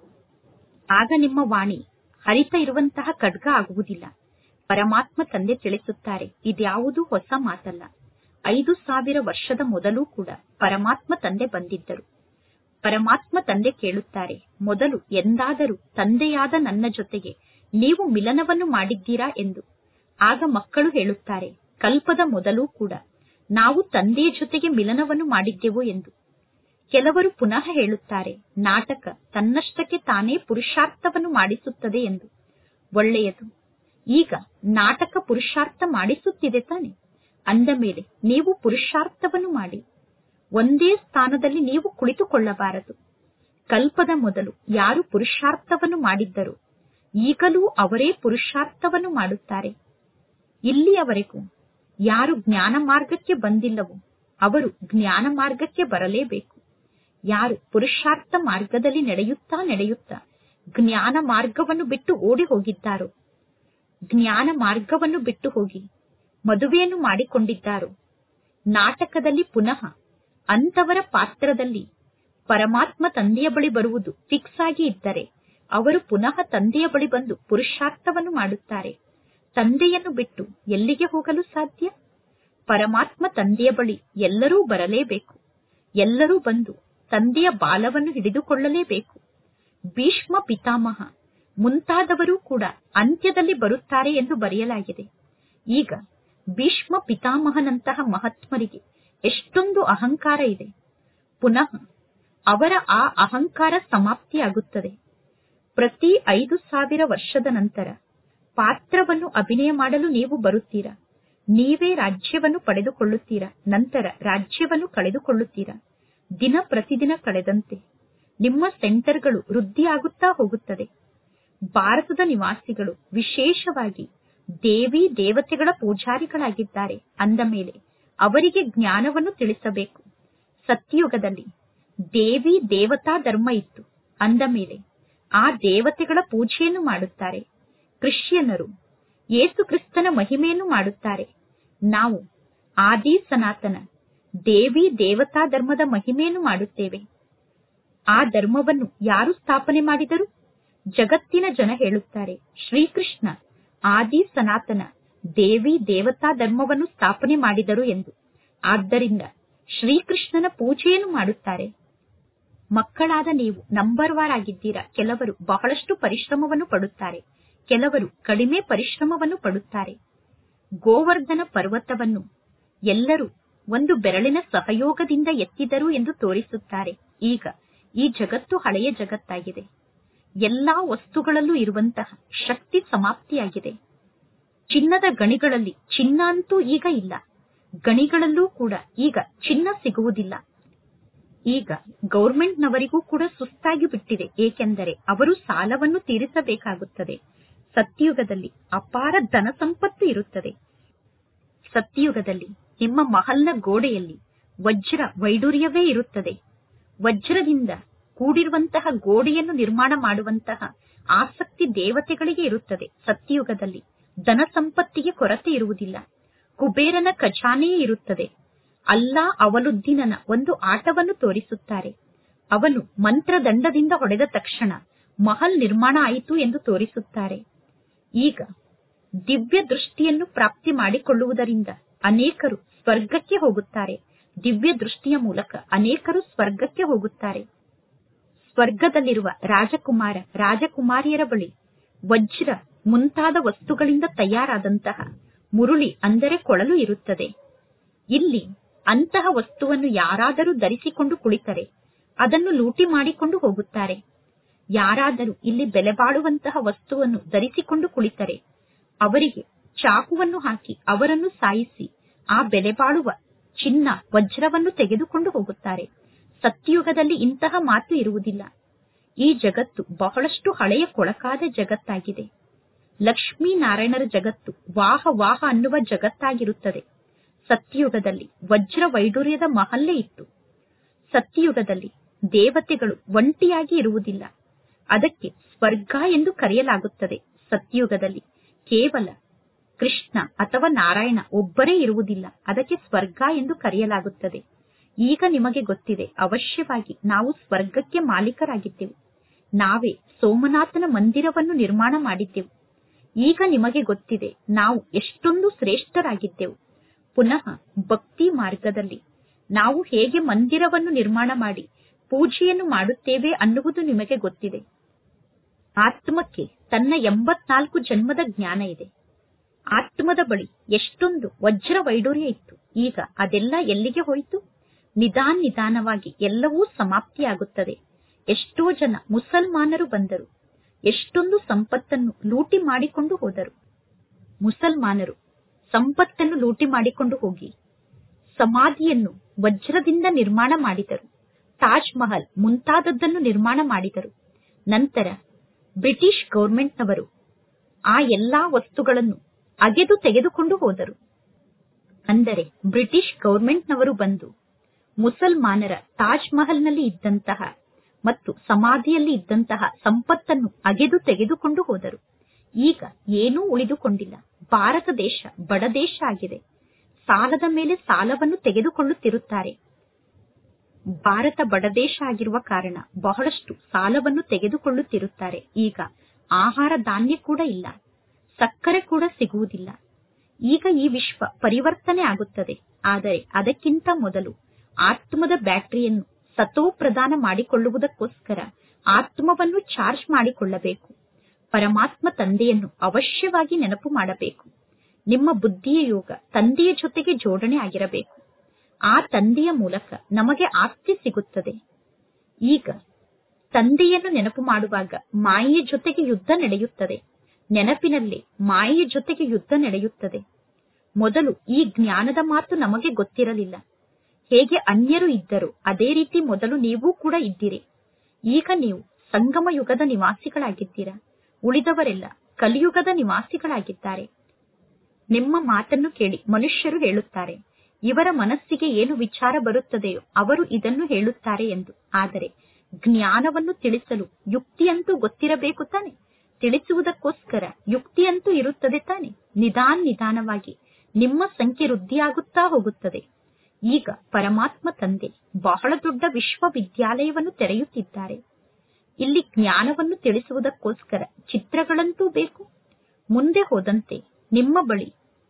ಆಗ ನಿಮ್ಮ ವಾಣಿ ಹರಿತ ಇರುವಂತಹ ಖಡ್ಗ ಆಗುವುದಿಲ್ಲ ಪರಮಾತ್ಮ ತಂದೆ ತಿಳಿಸುತ್ತಾರೆ ಇದ್ಯಾವುದೂ ಹೊಸ ಮಾತಲ್ಲ ಐದು ಸಾವಿರ ವರ್ಷದ ಮೊದಲು ಕೂಡ ಪರಮಾತ್ಮ ತಂದೆ ಬಂದಿದ್ದರು ಪರಮಾತ್ಮ ತಂದೆ ಕೇಳುತ್ತಾರೆ ಮೊದಲು ಎಂದಾದರೂ ತಂದೆಯಾದ ನನ್ನ ಜೊತೆಗೆ ನೀವು ಮಿಲನವನ್ನು ಮಾಡಿದ್ದೀರಾ ಎಂದು ಆಗ ಮಕ್ಕಳು ಹೇಳುತ್ತಾರೆ ಕಲ್ಪದ ಮೊದಲು ಕೂಡ ನಾವು ತಂದೆಯ ಜೊತೆಗೆ ಮಿಲನವನ್ನು ಮಾಡಿದ್ದೆವು ಎಂದು ಕೆಲವರು ಪುನಃ ಹೇಳುತ್ತಾರೆ ನಾಟಕ ತನ್ನಷ್ಟಕ್ಕೆ ತಾನೇ ಪುರುಷಾರ್ಥವನ್ನು ಮಾಡಿಸುತ್ತದೆ ಎಂದು ಒಳ್ಳೆಯದು ಈಗ ನಾಟಕ ಪುರುಷಾರ್ಥ ಮಾಡಿಸುತ್ತಿದೆ ತಾನೆ ಅಂದ ಮೇಲೆ ನೀವು ಪುರುಷಾರ್ಥವನ್ನು ಮಾಡಿ ಒಂದೇ ಸ್ಥಾನದಲ್ಲಿ ನೀವು ಕುಳಿತುಕೊಳ್ಳಬಾರದು ಕಲ್ಪದ ಮೊದಲು ಯಾರು ಪುರುಷಾರ್ಥವನ್ನು ಮಾಡಿದ್ದರೋ ಈಗಲೂ ಅವರೇ ಪುರುಷಾರ್ಥವನ್ನು ಮಾಡುತ್ತಾರೆ ಇಲ್ಲಿಯವರೆಗೂ ಯಾರು ಜ್ಞಾನ ಮಾರ್ಗಕ್ಕೆ ಬಂದಿಲ್ಲವೋ ಅವರು ಜ್ಞಾನ ಮಾರ್ಗಕ್ಕೆ ಬರಲೇಬೇಕು ಯಾರು ಪುರುಷಾರ್ಥ ಮಾರ್ಗದಲ್ಲಿ ನಡೆಯುತ್ತಾ ನಡೆಯುತ್ತಾ ಜ್ಞಾನ ಮಾರ್ಗವನ್ನು ಬಿಟ್ಟು ಓಡಿ ಹೋಗಿದ್ದಾರೋ ಜ್ಞಾನ ಮಾರ್ಗವನ್ನು ಬಿಟ್ಟು ಹೋಗಿ ಮದುವೆಯನ್ನು ಮಾಡಿಕೊಂಡಿದ್ದಾರೋ ನಾಟಕದಲ್ಲಿ ಪುನಃ ಅಂತವರ ಪಾತ್ರದಲ್ಲಿ ಪರಮಾತ್ಮ ತಂದೆಯ ಬಳಿ ಬರುವುದು ಫಿಕ್ಸ್ ಆಗಿ ಇದ್ದರೆ ಅವರು ಪುನಃ ತಂದೆಯ ಬಳಿ ಬಂದು ಪುರುಷಾರ್ಥವನ್ನು ಮಾಡುತ್ತಾರೆ ತಂದೆಯನ್ನು ಬಿಟ್ಟು ಎಲ್ಲಿಗೆ ಹೋಗಲು ಸಾಧ್ಯ ಪರಮಾತ್ಮ ತಂದೆಯ ಬಳಿ ಎಲ್ಲರೂ ಬರಲೇಬೇಕು ಎಲ್ಲರೂ ಬಂದು ತಂದೆಯ ಬಾಲವನ್ನು ಹಿಡಿದುಕೊಳ್ಳಲೇಬೇಕು ಭೀಷ್ಮ ಪಿತಾಮಹ ಮುಂತಾದವರು ಕೂಡ ಅಂತ್ಯದಲ್ಲಿ ಬರುತ್ತಾರೆ ಎಂದು ಬರೆಯಲಾಗಿದೆ ಈಗ ಭೀಷ್ಮ ಪಿತಾಮಹನಂತಹ ಮಹಾತ್ಮರಿಗೆ ಎಷ್ಟೊಂದು ಅಹಂಕಾರ ಇದೆ ಪುನಃ ಅವರ ಆ ಅಹಂಕಾರ ಸಮಾಪ್ತಿಯಾಗುತ್ತದೆ ಪ್ರತಿ ಐದು ಸಾವಿರ ವರ್ಷದ ನಂತರ ಪಾತ್ರವನ್ನು ಅಭಿನಯ ಮಾಡಲು ನೀವು ಬರುತ್ತೀರಾ ನೀವೇ ರಾಜ್ಯವನ್ನು ಪಡೆದುಕೊಳ್ಳುತ್ತೀರಾ ನಂತರ ರಾಜ್ಯವನ್ನು ಕಳೆದುಕೊಳ್ಳುತ್ತೀರಾ ದಿನ ಪ್ರತಿದಿನ ಕಳೆದಂತೆ ನಿಮ್ಮ ಸೆಂಟರ್ಗಳು ವೃದ್ಧಿಯಾಗುತ್ತಾ ಹೋಗುತ್ತದೆ ಭಾರತದ ನಿವಾಸಿಗಳು ವಿಶೇಷವಾಗಿ ದೇವಿ ದೇವತೆಗಳ ಪೂಜಾರಿಗಳಾಗಿದ್ದಾರೆ ಅಂದ ಮೇಲೆ ಅವರಿಗೆ ಜ್ಞಾನವನ್ನು ತಿಳಿಸಬೇಕು ಸತ್ಯಯುಗದಲ್ಲಿ ದೇವಿ ದೇವತಾ ಧರ್ಮ ಇತ್ತು ಅಂದ ಮೇಲೆ ಆ ದೇವತೆಗಳ ಪೂಜೆಯನ್ನು ಮಾಡುತ್ತಾರೆ ಕ್ರಿಶ್ಚಿಯನ್ನರು ಯೇಸು ಕ್ರಿಸ್ತನ ಮಹಿಮೆಯನ್ನು ಮಾಡುತ್ತಾರೆ ನಾವು ಆದಿ ಸನಾತನ ದೇವಿ ದೇವತಾ ಧರ್ಮದ ಮಹಿಮೆಯನ್ನು ಮಾಡುತ್ತೇವೆ ಆ ಧರ್ಮವನ್ನು ಯಾರು ಸ್ಥಾಪನೆ ಮಾಡಿದರು ಜಗತ್ತಿನ ಜನ ಹೇಳುತ್ತಾರೆ ಶ್ರೀಕೃಷ್ಣ ಆದಿ ಸನಾತನ ದೇವಿ ದೇವತಾ ಧರ್ಮವನ್ನು ಸ್ಥಾಪನೆ ಮಾಡಿದರು ಎಂದು ಆದ್ದರಿಂದ ಶ್ರೀಕೃಷ್ಣನ ಪೂಜೆಯನ್ನು ಮಾಡುತ್ತಾರೆ ಮಕ್ಕಳಾದ ನೀವು ನಂಬರ್ ವಾರ್ ಆಗಿದ್ದೀರಾ ಕೆಲವರು ಬಹಳಷ್ಟು ಪರಿಶ್ರಮವನ್ನು ಪಡುತ್ತಾರೆ ಕೆಲವರು ಕಡಿಮೆ ಪರಿಶ್ರಮವನ್ನು ಪಡುತ್ತಾರೆ ಗೋವರ್ಧನ ಪರ್ವತವನ್ನು ಎಲ್ಲರೂ ಒಂದು ಬೆರಳಿನ ಸಹಯೋಗದಿಂದ ಎತ್ತಿದರು ಎಂದು ತೋರಿಸುತ್ತಾರೆ ಈಗ ಈ ಜಗತ್ತು ಹಳೆಯ ಜಗತ್ತಾಗಿದೆ ಎಲ್ಲಾ ವಸ್ತುಗಳಲ್ಲೂ ಇರುವಂತಹ ಶಕ್ತಿ ಸಮಾಪ್ತಿಯಾಗಿದೆ ಚಿನ್ನದ ಗಣಿಗಳಲ್ಲಿ ಚಿನ್ನ ಅಂತೂ ಈಗ ಇಲ್ಲ ಗಣಿಗಳಲ್ಲೂ ಕೂಡ ಈಗ ಚಿನ್ನ ಸಿಗುವುದಿಲ್ಲ ಈಗ ಗೌರ್ಮೆಂಟ್ನವರಿಗೂ ಕೂಡ ಸುಸ್ತಾಗಿ ಬಿಟ್ಟಿದೆ ಏಕೆಂದರೆ ಅವರು ಸಾಲವನ್ನು ತೀರಿಸಬೇಕಾಗುತ್ತದೆ ಸತ್ಯಯುಗದಲ್ಲಿ ಅಪಾರ ಧನ ಸಂಪತ್ತು ಇರುತ್ತದೆ ಸತ್ಯಯುಗದಲ್ಲಿ ನಿಮ್ಮ ಮಹಲ್ನ ಗೋಡೆಯಲ್ಲಿ ವಜ್ರ ವೈಡೂರ್ಯವೇ ಇರುತ್ತದೆ ವಜ್ರದಿಂದ ಕೂಡಿರುವಂತಹ ಗೋಡೆಯನ್ನು ನಿರ್ಮಾಣ ಮಾಡುವಂತಹ ಆಸಕ್ತಿ ದೇವತೆಗಳಿಗೆ ಇರುತ್ತದೆ ಸತ್ಯಯುಗದಲ್ಲಿ ಧನ ಸಂಪತ್ತಿಗೆ ಕೊರತೆ ಇರುವುದಿಲ್ಲ ಕುಬೇರನ ಖಜಾನೆಯೇ ಇರುತ್ತದೆ ಅಲ್ಲಾ ಅವಲುದ್ದೀನನ ಒಂದು ಆಟವನ್ನು ತೋರಿಸುತ್ತಾರೆ ಅವನು ಮಂತ್ರದಂಡದಿಂದ ಹೊಡೆದ ತಕ್ಷಣ ಮಹಲ್ ನಿರ್ಮಾಣ ಆಯಿತು ಎಂದು ತೋರಿಸುತ್ತಾರೆ ಈಗ ದಿವ್ಯ ದೃಷ್ಟಿಯನ್ನು ಪ್ರಾಪ್ತಿ ಮಾಡಿಕೊಳ್ಳುವುದರಿಂದ ಅನೇಕರು ಸ್ವರ್ಗಕ್ಕೆ ಹೋಗುತ್ತಾರೆ ದಿವ್ಯ ದೃಷ್ಟಿಯ ಮೂಲಕ ಅನೇಕರು ಸ್ವರ್ಗಕ್ಕೆ ಹೋಗುತ್ತಾರೆ ಸ್ವರ್ಗದಲ್ಲಿರುವ ರಾಜಕುಮಾರ ರಾಜಕುಮಾರಿಯರ ಬಳಿ ವಜ್ರ ಮುಂತಾದ ವಸ್ತುಗಳಿಂದ ತಯಾರಾದಂತಹ ಮುರುಳಿ ಅಂದರೆ ಕೊಳಲು ಇರುತ್ತದೆ ಇಲ್ಲಿ ಅಂತಹ ವಸ್ತುವನ್ನು ಯಾರಾದರೂ ಧರಿಸಿಕೊಂಡು ಕುಳಿತರೆ ಅದನ್ನು ಲೂಟಿ ಮಾಡಿಕೊಂಡು ಹೋಗುತ್ತಾರೆ ಯಾರಾದರೂ ಇಲ್ಲಿ ಬೆಲೆ ಬಾಳುವಂತಹ ವಸ್ತುವನ್ನು ಧರಿಸಿಕೊಂಡು ಕುಳಿತರೆ ಅವರಿಗೆ ಚಾಕುವನ್ನು ಹಾಕಿ ಅವರನ್ನು ಸಾಯಿಸಿ ಆ ಬೆಲೆ ಬಾಳುವ ಚಿನ್ನ ವಜ್ರವನ್ನು ತೆಗೆದುಕೊಂಡು ಹೋಗುತ್ತಾರೆ ಸತ್ಯಯುಗದಲ್ಲಿ ಇಂತಹ ಮಾತು ಇರುವುದಿಲ್ಲ ಈ ಜಗತ್ತು ಬಹಳಷ್ಟು ಹಳೆಯ ಕೊಳಕಾದ ಜಗತ್ತಾಗಿದೆ ಲಕ್ಷ್ಮೀನಾರಾಯಣರ ಜಗತ್ತು ವಾಹ ವಾಹ ಅನ್ನುವ ಜಗತ್ತಾಗಿರುತ್ತದೆ ಸತ್ಯಯುಗದಲ್ಲಿ ವಜ್ರ ವೈಡೂರ್ಯದ ಮಹಲ್ಲೇ ಇತ್ತು ಸತ್ಯಯುಗದಲ್ಲಿ ದೇವತೆಗಳು ಒಂಟಿಯಾಗಿ ಇರುವುದಿಲ್ಲ ಅದಕ್ಕೆ ಸ್ವರ್ಗ ಎಂದು ಕರೆಯಲಾಗುತ್ತದೆ ಸತ್ಯಯುಗದಲ್ಲಿ ಕೇವಲ ಕೃಷ್ಣ ಅಥವಾ ನಾರಾಯಣ ಒಬ್ಬರೇ ಇರುವುದಿಲ್ಲ ಅದಕ್ಕೆ ಸ್ವರ್ಗ ಎಂದು ಕರೆಯಲಾಗುತ್ತದೆ ಈಗ ನಿಮಗೆ ಗೊತ್ತಿದೆ ಅವಶ್ಯವಾಗಿ ನಾವು ಸ್ವರ್ಗಕ್ಕೆ ಮಾಲೀಕರಾಗಿದ್ದೆವು ನಾವೇ ಸೋಮನಾಥನ ಮಂದಿರವನ್ನು ನಿರ್ಮಾಣ ಮಾಡಿದ್ದೆವು ಈಗ ನಿಮಗೆ ಗೊತ್ತಿದೆ ನಾವು ಎಷ್ಟೊಂದು ಶ್ರೇಷ್ಠರಾಗಿದ್ದೆವು ಪುನಃ ಭಕ್ತಿ ಮಾರ್ಗದಲ್ಲಿ ನಾವು ಹೇಗೆ ಮಂದಿರವನ್ನು ನಿರ್ಮಾಣ ಮಾಡಿ ಪೂಜೆಯನ್ನು ಮಾಡುತ್ತೇವೆ ಅನ್ನುವುದು ನಿಮಗೆ ಗೊತ್ತಿದೆ ಆತ್ಮಕ್ಕೆ ತನ್ನ ಎಂಬತ್ನಾಲ್ಕು ಜನ್ಮದ ಜ್ಞಾನ ಇದೆ ಆತ್ಮದ ಬಳಿ ಎಷ್ಟೊಂದು ವಜ್ರ ವೈಡೂರ್ಯ ಇತ್ತು ಈಗ ಅದೆಲ್ಲ ಎಲ್ಲಿಗೆ ಹೋಯಿತು ನಿಧಾನ್ ನಿಧಾನವಾಗಿ ಎಲ್ಲವೂ ಸಮಾಪ್ತಿಯಾಗುತ್ತದೆ ಎಷ್ಟೋ ಜನ ಮುಸಲ್ಮಾನರು ಬಂದರು ಎಷ್ಟೊಂದು ಸಂಪತ್ತನ್ನು ಲೂಟಿ ಮಾಡಿಕೊಂಡು ಹೋದರು ಮುಸಲ್ಮಾನರು ಸಂಪತ್ತನ್ನು ಲೂಟಿ ಮಾಡಿಕೊಂಡು ಹೋಗಿ ಸಮಾಧಿಯನ್ನು ವಜ್ರದಿಂದ ನಿರ್ಮಾಣ ಮಾಡಿದರು ತಾಜ್ ಮಹಲ್ ಮುಂತಾದದ್ದನ್ನು ನಿರ್ಮಾಣ ಮಾಡಿದರು ನಂತರ ಬ್ರಿಟಿಷ್ ಗೌರ್ಮೆಂಟ್ನವರು ಆ ಎಲ್ಲಾ ವಸ್ತುಗಳನ್ನು ಅಗೆದು ತೆಗೆದುಕೊಂಡು ಹೋದರು ಅಂದರೆ ಬ್ರಿಟಿಷ್ ಗೌರ್ಮೆಂಟ್ನವರು ಬಂದು ಮುಸಲ್ಮಾನರ ತಾಜ್ ಮಹಲ್ನಲ್ಲಿ ಇದ್ದಂತಹ ಮತ್ತು ಸಮಾಧಿಯಲ್ಲಿ ಇದ್ದಂತಹ ಸಂಪತ್ತನ್ನು ಅಗೆದು ತೆಗೆದುಕೊಂಡು ಹೋದರು ಈಗ ಏನೂ ಉಳಿದುಕೊಂಡಿಲ್ಲ ಭಾರತ ದೇಶ ಬಡ ದೇಶ ಆಗಿದೆ ಸಾಲದ ಮೇಲೆ ಸಾಲವನ್ನು ತೆಗೆದುಕೊಳ್ಳುತ್ತಿರುತ್ತಾರೆ ಭಾರತ ಬಡ ದೇಶ ಆಗಿರುವ ಕಾರಣ ಬಹಳಷ್ಟು ಸಾಲವನ್ನು ತೆಗೆದುಕೊಳ್ಳುತ್ತಿರುತ್ತಾರೆ ಈಗ ಆಹಾರ ಧಾನ್ಯ ಕೂಡ ಇಲ್ಲ ಸಕ್ಕರೆ ಕೂಡ ಸಿಗುವುದಿಲ್ಲ ಈಗ ಈ ವಿಶ್ವ ಪರಿವರ್ತನೆ ಆಗುತ್ತದೆ ಆದರೆ ಅದಕ್ಕಿಂತ ಮೊದಲು ಆತ್ಮದ ಬ್ಯಾಟರಿಯನ್ನು ಸತೋ ಪ್ರದಾನ ಮಾಡಿಕೊಳ್ಳುವುದಕ್ಕೋಸ್ಕರ ಆತ್ಮವನ್ನು ಚಾರ್ಜ್ ಮಾಡಿಕೊಳ್ಳಬೇಕು ಪರಮಾತ್ಮ ತಂದೆಯನ್ನು ಅವಶ್ಯವಾಗಿ ನೆನಪು ಮಾಡಬೇಕು ನಿಮ್ಮ ಬುದ್ಧಿಯ ಯೋಗ ತಂದೆಯ ಜೊತೆಗೆ ಜೋಡಣೆ ಆಗಿರಬೇಕು ಆ ತಂದೆಯ ಮೂಲಕ ನಮಗೆ ಆಸ್ತಿ ಸಿಗುತ್ತದೆ ಈಗ ತಂದೆಯನ್ನು ನೆನಪು ಮಾಡುವಾಗ ಮಾಯೆಯ ಜೊತೆಗೆ ಯುದ್ಧ ನಡೆಯುತ್ತದೆ ನೆನಪಿನಲ್ಲಿ ಮಾಯೆಯ ಜೊತೆಗೆ ಯುದ್ಧ ನಡೆಯುತ್ತದೆ ಮೊದಲು ಈ ಜ್ಞಾನದ ಮಾತು ನಮಗೆ ಗೊತ್ತಿರಲಿಲ್ಲ ಹೇಗೆ ಅನ್ಯರು ಇದ್ದರು ಅದೇ ರೀತಿ ಮೊದಲು ನೀವೂ ಕೂಡ ಇದ್ದೀರಿ ಈಗ ನೀವು ಸಂಗಮ ಯುಗದ ನಿವಾಸಿಗಳಾಗಿದ್ದೀರಾ ಉಳಿದವರೆಲ್ಲ ಕಲಿಯುಗದ ನಿವಾಸಿಗಳಾಗಿದ್ದಾರೆ ನಿಮ್ಮ ಮಾತನ್ನು ಕೇಳಿ ಮನುಷ್ಯರು ಹೇಳುತ್ತಾರೆ ಇವರ ಮನಸ್ಸಿಗೆ ಏನು ವಿಚಾರ ಬರುತ್ತದೆಯೋ ಅವರು ಇದನ್ನು ಹೇಳುತ್ತಾರೆ ಎಂದು ಆದರೆ ಜ್ಞಾನವನ್ನು ತಿಳಿಸಲು ಯುಕ್ತಿಯಂತೂ ಗೊತ್ತಿರಬೇಕು ತಾನೆ ತಿಳಿಸುವುದಕ್ಕೋಸ್ಕರ ಯುಕ್ತಿಯಂತೂ ಇರುತ್ತದೆ ತಾನೆ ನಿಧಾನ ನಿಧಾನವಾಗಿ ನಿಮ್ಮ ಸಂಖ್ಯೆ ವೃದ್ಧಿಯಾಗುತ್ತಾ ಹೋಗುತ್ತದೆ ಈಗ ಪರಮಾತ್ಮ ತಂದೆ ಬಹಳ ದೊಡ್ಡ ವಿಶ್ವವಿದ್ಯಾಲಯವನ್ನು ತೆರೆಯುತ್ತಿದ್ದಾರೆ ಇಲ್ಲಿ ಜ್ಞಾನವನ್ನು ತಿಳಿಸುವುದಕ್ಕೋಸ್ಕರ ಚಿತ್ರಗಳಂತೂ ಬೇಕು ಮುಂದೆ ಹೋದಂತೆ ನಿಮ್ಮ ಬಳಿ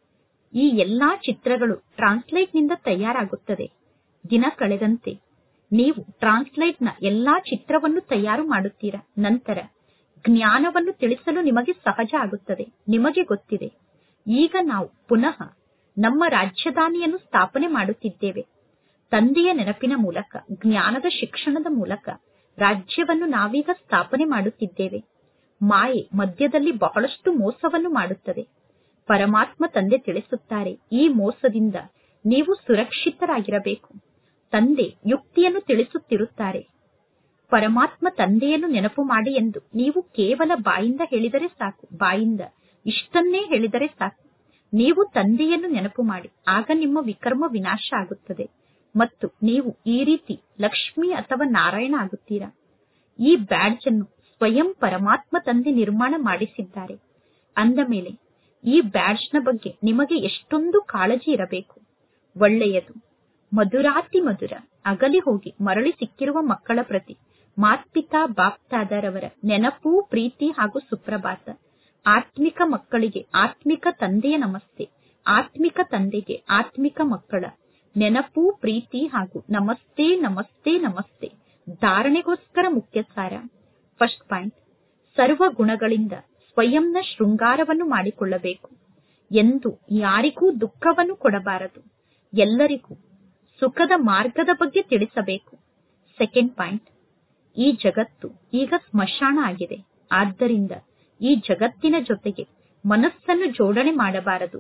ಈ ಎಲ್ಲಾ ಚಿತ್ರಗಳು ಟ್ರಾನ್ಸ್ಲೇಟ್ನಿಂದ ತಯಾರಾಗುತ್ತದೆ ದಿನ ಕಳೆದಂತೆ ನೀವು ಟ್ರಾನ್ಸ್ಲೇಟ್ನ ಎಲ್ಲಾ ಚಿತ್ರವನ್ನು ತಯಾರು ಮಾಡುತ್ತೀರಾ ನಂತರ ಜ್ಞಾನವನ್ನು ತಿಳಿಸಲು ನಿಮಗೆ ಸಹಜ ಆಗುತ್ತದೆ ನಿಮಗೆ ಗೊತ್ತಿದೆ ಈಗ ನಾವು ಪುನಃ ನಮ್ಮ ರಾಜಧಾನಿಯನ್ನು ಸ್ಥಾಪನೆ ಮಾಡುತ್ತಿದ್ದೇವೆ ತಂದೆಯ ನೆನಪಿನ ಮೂಲಕ ಜ್ಞಾನದ ಶಿಕ್ಷಣದ ಮೂಲಕ ರಾಜ್ಯವನ್ನು ನಾವೀಗ ಸ್ಥಾಪನೆ ಮಾಡುತ್ತಿದ್ದೇವೆ ಮಾಯೆ ಮಧ್ಯದಲ್ಲಿ ಬಹಳಷ್ಟು ಮೋಸವನ್ನು ಮಾಡುತ್ತದೆ ಪರಮಾತ್ಮ ತಂದೆ ತಿಳಿಸುತ್ತಾರೆ ಈ ಮೋಸದಿಂದ ನೀವು ಸುರಕ್ಷಿತರಾಗಿರಬೇಕು ತಂದೆ ಯುಕ್ತಿಯನ್ನು ತಿಳಿಸುತ್ತಿರುತ್ತಾರೆ ಪರಮಾತ್ಮ ತಂದೆಯನ್ನು ನೆನಪು ಮಾಡಿ ಎಂದು ನೀವು ಕೇವಲ ಬಾಯಿಂದ ಹೇಳಿದರೆ ಸಾಕು ಬಾಯಿಂದ ಇಷ್ಟನ್ನೇ ಹೇಳಿದರೆ ಸಾಕು ನೀವು ತಂದೆಯನ್ನು ನೆನಪು ಮಾಡಿ ಆಗ ನಿಮ್ಮ ವಿಕರ್ಮ ವಿನಾಶ ಆಗುತ್ತದೆ ಮತ್ತು ನೀವು ಈ ರೀತಿ ಲಕ್ಷ್ಮಿ ಅಥವಾ ನಾರಾಯಣ ಆಗುತ್ತೀರಾ ಈ ಬ್ಯಾಡ್ಜ್ ಅನ್ನು ಸ್ವಯಂ ಪರಮಾತ್ಮ ತಂದೆ ನಿರ್ಮಾಣ ಮಾಡಿಸಿದ್ದಾರೆ ಅಂದ ಮೇಲೆ ಈ ಬ್ಯಾಡ್ಜ್ನ ಬಗ್ಗೆ ನಿಮಗೆ ಎಷ್ಟೊಂದು ಕಾಳಜಿ ಇರಬೇಕು ಒಳ್ಳೆಯದು ಮಧುರಾತಿ ಮಧುರ ಅಗಲಿ ಹೋಗಿ ಮರಳಿ ಸಿಕ್ಕಿರುವ ಮಕ್ಕಳ ಪ್ರತಿ ಮಾತ್ಪಿತಾ ಬಾಪ್ತಾದರವರ ನೆನಪು ಪ್ರೀತಿ ಹಾಗೂ ಸುಪ್ರಭಾತ ಆತ್ಮಿಕ ಮಕ್ಕಳಿಗೆ ಆತ್ಮಿಕ ತಂದೆಯ ನಮಸ್ತೆ ಆತ್ಮಿಕ ತಂದೆಗೆ ಆತ್ಮಿಕ ಮಕ್ಕಳ ನೆನಪು ಪ್ರೀತಿ ಹಾಗೂ ನಮಸ್ತೆ ನಮಸ್ತೆ ನಮಸ್ತೆ ಧಾರಣೆಗೋಸ್ಕರ ಮುಖ್ಯ ಸಾರ ಫಸ್ಟ್ ಪಾಯಿಂಟ್ ಸರ್ವ ಗುಣಗಳಿಂದ ಸ್ವಯಂನ ಶೃಂಗಾರವನ್ನು ಮಾಡಿಕೊಳ್ಳಬೇಕು ಎಂದು ಯಾರಿಗೂ ದುಃಖವನ್ನು ಕೊಡಬಾರದು ಎಲ್ಲರಿಗೂ ಸುಖದ ಮಾರ್ಗದ ಬಗ್ಗೆ ತಿಳಿಸಬೇಕು ಸೆಕೆಂಡ್ ಪಾಯಿಂಟ್ ಈ ಜಗತ್ತು ಈಗ ಸ್ಮಶಾನ ಆಗಿದೆ ಆದ್ದರಿಂದ ಈ ಜಗತ್ತಿನ ಜೊತೆಗೆ ಮನಸ್ಸನ್ನು ಜೋಡಣೆ ಮಾಡಬಾರದು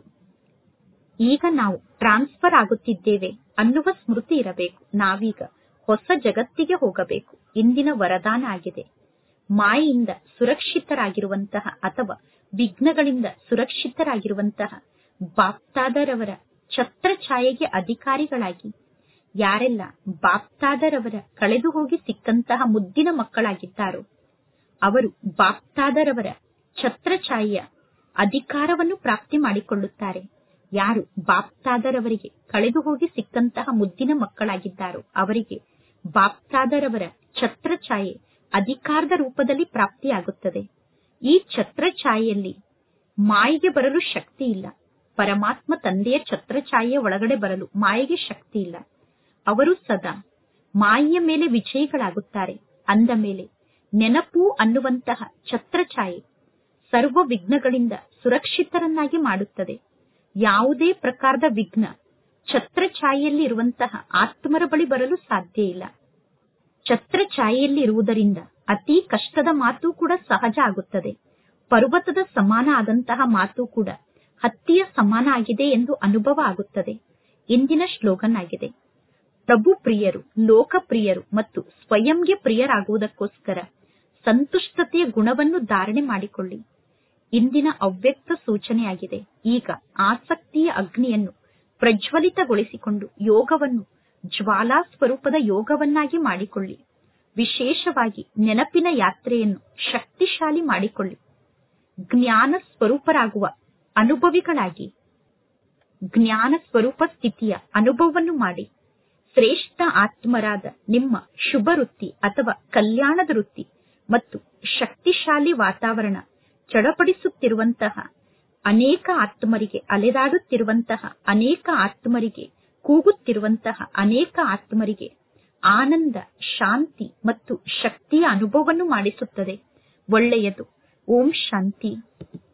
ಈಗ ನಾವು ಟ್ರಾನ್ಸ್ಫರ್ ಆಗುತ್ತಿದ್ದೇವೆ ಅನ್ನುವ ಸ್ಮೃತಿ ಇರಬೇಕು ನಾವೀಗ ಹೊಸ ಜಗತ್ತಿಗೆ ಹೋಗಬೇಕು ಇಂದಿನ ವರದಾನ ಆಗಿದೆ ಮಾಯೆಯಿಂದ ಸುರಕ್ಷಿತರಾಗಿರುವಂತಹ ಅಥವಾ ವಿಘ್ನಗಳಿಂದ ಸುರಕ್ಷಿತರಾಗಿರುವಂತಹ ಬಾಪ್ತಾದರವರ ಛತ್ರಛಾಯೆಗೆ ಅಧಿಕಾರಿಗಳಾಗಿ ಯಾರೆಲ್ಲ ಬಾಪ್ತಾದರವರ ಕಳೆದು ಹೋಗಿ ಸಿಕ್ಕಂತಹ ಮುದ್ದಿನ ಮಕ್ಕಳಾಗಿದ್ದಾರೋ ಅವರು ಬಾಪ್ತಾದರವರ ಛತ್ರಛಾಯೆಯ ಅಧಿಕಾರವನ್ನು ಪ್ರಾಪ್ತಿ ಮಾಡಿಕೊಳ್ಳುತ್ತಾರೆ ಯಾರು ಬಾಪ್ತಾದರವರಿಗೆ ಕಳೆದು ಹೋಗಿ ಸಿಕ್ಕಂತಹ ಮುದ್ದಿನ ಮಕ್ಕಳಾಗಿದ್ದಾರೋ ಅವರಿಗೆ ಬಾಪ್ತಾದರವರ ಛತ್ರಛಾಯೆ ಅಧಿಕಾರದ ರೂಪದಲ್ಲಿ ಪ್ರಾಪ್ತಿಯಾಗುತ್ತದೆ ಈ ಛತ್ರಛಾಯೆಯಲ್ಲಿ ಮಾಯಿಗೆ ಬರಲು ಶಕ್ತಿ ಇಲ್ಲ ಪರಮಾತ್ಮ ತಂದೆಯ ಛತ್ರಛಾಯೆಯ ಒಳಗಡೆ ಬರಲು ಮಾಯೆಗೆ ಶಕ್ತಿ ಇಲ್ಲ ಅವರು ಸದಾ ಮಾಯೆಯ ಮೇಲೆ ವಿಜಯಿಗಳಾಗುತ್ತಾರೆ ಅಂದ ಮೇಲೆ ನೆನಪು ಅನ್ನುವಂತಹ ಛತ್ರಛಾಯೆ ಸರ್ವ ವಿಘ್ನಗಳಿಂದ ಸುರಕ್ಷಿತರನ್ನಾಗಿ ಮಾಡುತ್ತದೆ ಯಾವುದೇ ಪ್ರಕಾರದ ವಿಘ್ನ ಛತ್ರಛಾಯೆಯಲ್ಲಿ ಇರುವಂತಹ ಆತ್ಮರ ಬಳಿ ಬರಲು ಸಾಧ್ಯ ಇಲ್ಲ ಛತ್ರಛಾಯೆಯಲ್ಲಿ ಇರುವುದರಿಂದ ಅತಿ ಕಷ್ಟದ ಮಾತು ಕೂಡ ಸಹಜ ಆಗುತ್ತದೆ ಪರ್ವತದ ಸಮಾನ ಆದಂತಹ ಮಾತು ಕೂಡ ಹತ್ತಿಯ ಸಮಾನ ಆಗಿದೆ ಎಂದು ಅನುಭವ ಆಗುತ್ತದೆ ಇಂದಿನ ಶ್ಲೋಗನ್ ಆಗಿದೆ ಪ್ರಭು ಪ್ರಿಯರು ಲೋಕಪ್ರಿಯರು ಮತ್ತು ಸ್ವಯಂಗೆ ಪ್ರಿಯರಾಗುವುದಕ್ಕೋಸ್ಕರ ಸಂತುಷ್ಟತೆಯ ಗುಣವನ್ನು ಧಾರಣೆ ಮಾಡಿಕೊಳ್ಳಿ ಇಂದಿನ ಅವ್ಯಕ್ತ ಸೂಚನೆಯಾಗಿದೆ ಈಗ ಆಸಕ್ತಿಯ ಅಗ್ನಿಯನ್ನು ಪ್ರಜ್ವಲಿತಗೊಳಿಸಿಕೊಂಡು ಯೋಗವನ್ನು ಜ್ವಾಲಾ ಸ್ವರೂಪದ ಯೋಗವನ್ನಾಗಿ ಮಾಡಿಕೊಳ್ಳಿ ವಿಶೇಷವಾಗಿ ನೆನಪಿನ ಯಾತ್ರೆಯನ್ನು ಶಕ್ತಿಶಾಲಿ ಮಾಡಿಕೊಳ್ಳಿ ಜ್ಞಾನ ಸ್ವರೂಪರಾಗುವ ಅನುಭವಿಗಳಾಗಿ ಜ್ಞಾನ ಸ್ವರೂಪ ಸ್ಥಿತಿಯ ಅನುಭವವನ್ನು ಮಾಡಿ ಶ್ರೇಷ್ಠ ಆತ್ಮರಾದ ನಿಮ್ಮ ಶುಭ ವೃತ್ತಿ ಅಥವಾ ಕಲ್ಯಾಣದ ವೃತ್ತಿ ಮತ್ತು ಶಕ್ತಿಶಾಲಿ ವಾತಾವರಣ ಚಡಪಡಿಸುತ್ತಿರುವಂತಹ ಅನೇಕ ಆತ್ಮರಿಗೆ ಅಲೆದಾಡುತ್ತಿರುವಂತಹ ಅನೇಕ ಆತ್ಮರಿಗೆ ಕೂಗುತ್ತಿರುವಂತಹ ಅನೇಕ ಆತ್ಮರಿಗೆ ಆನಂದ ಶಾಂತಿ ಮತ್ತು ಶಕ್ತಿಯ ಅನುಭವವನ್ನು ಮಾಡಿಸುತ್ತದೆ ಒಳ್ಳೆಯದು ಓಂ ಶಾಂತಿ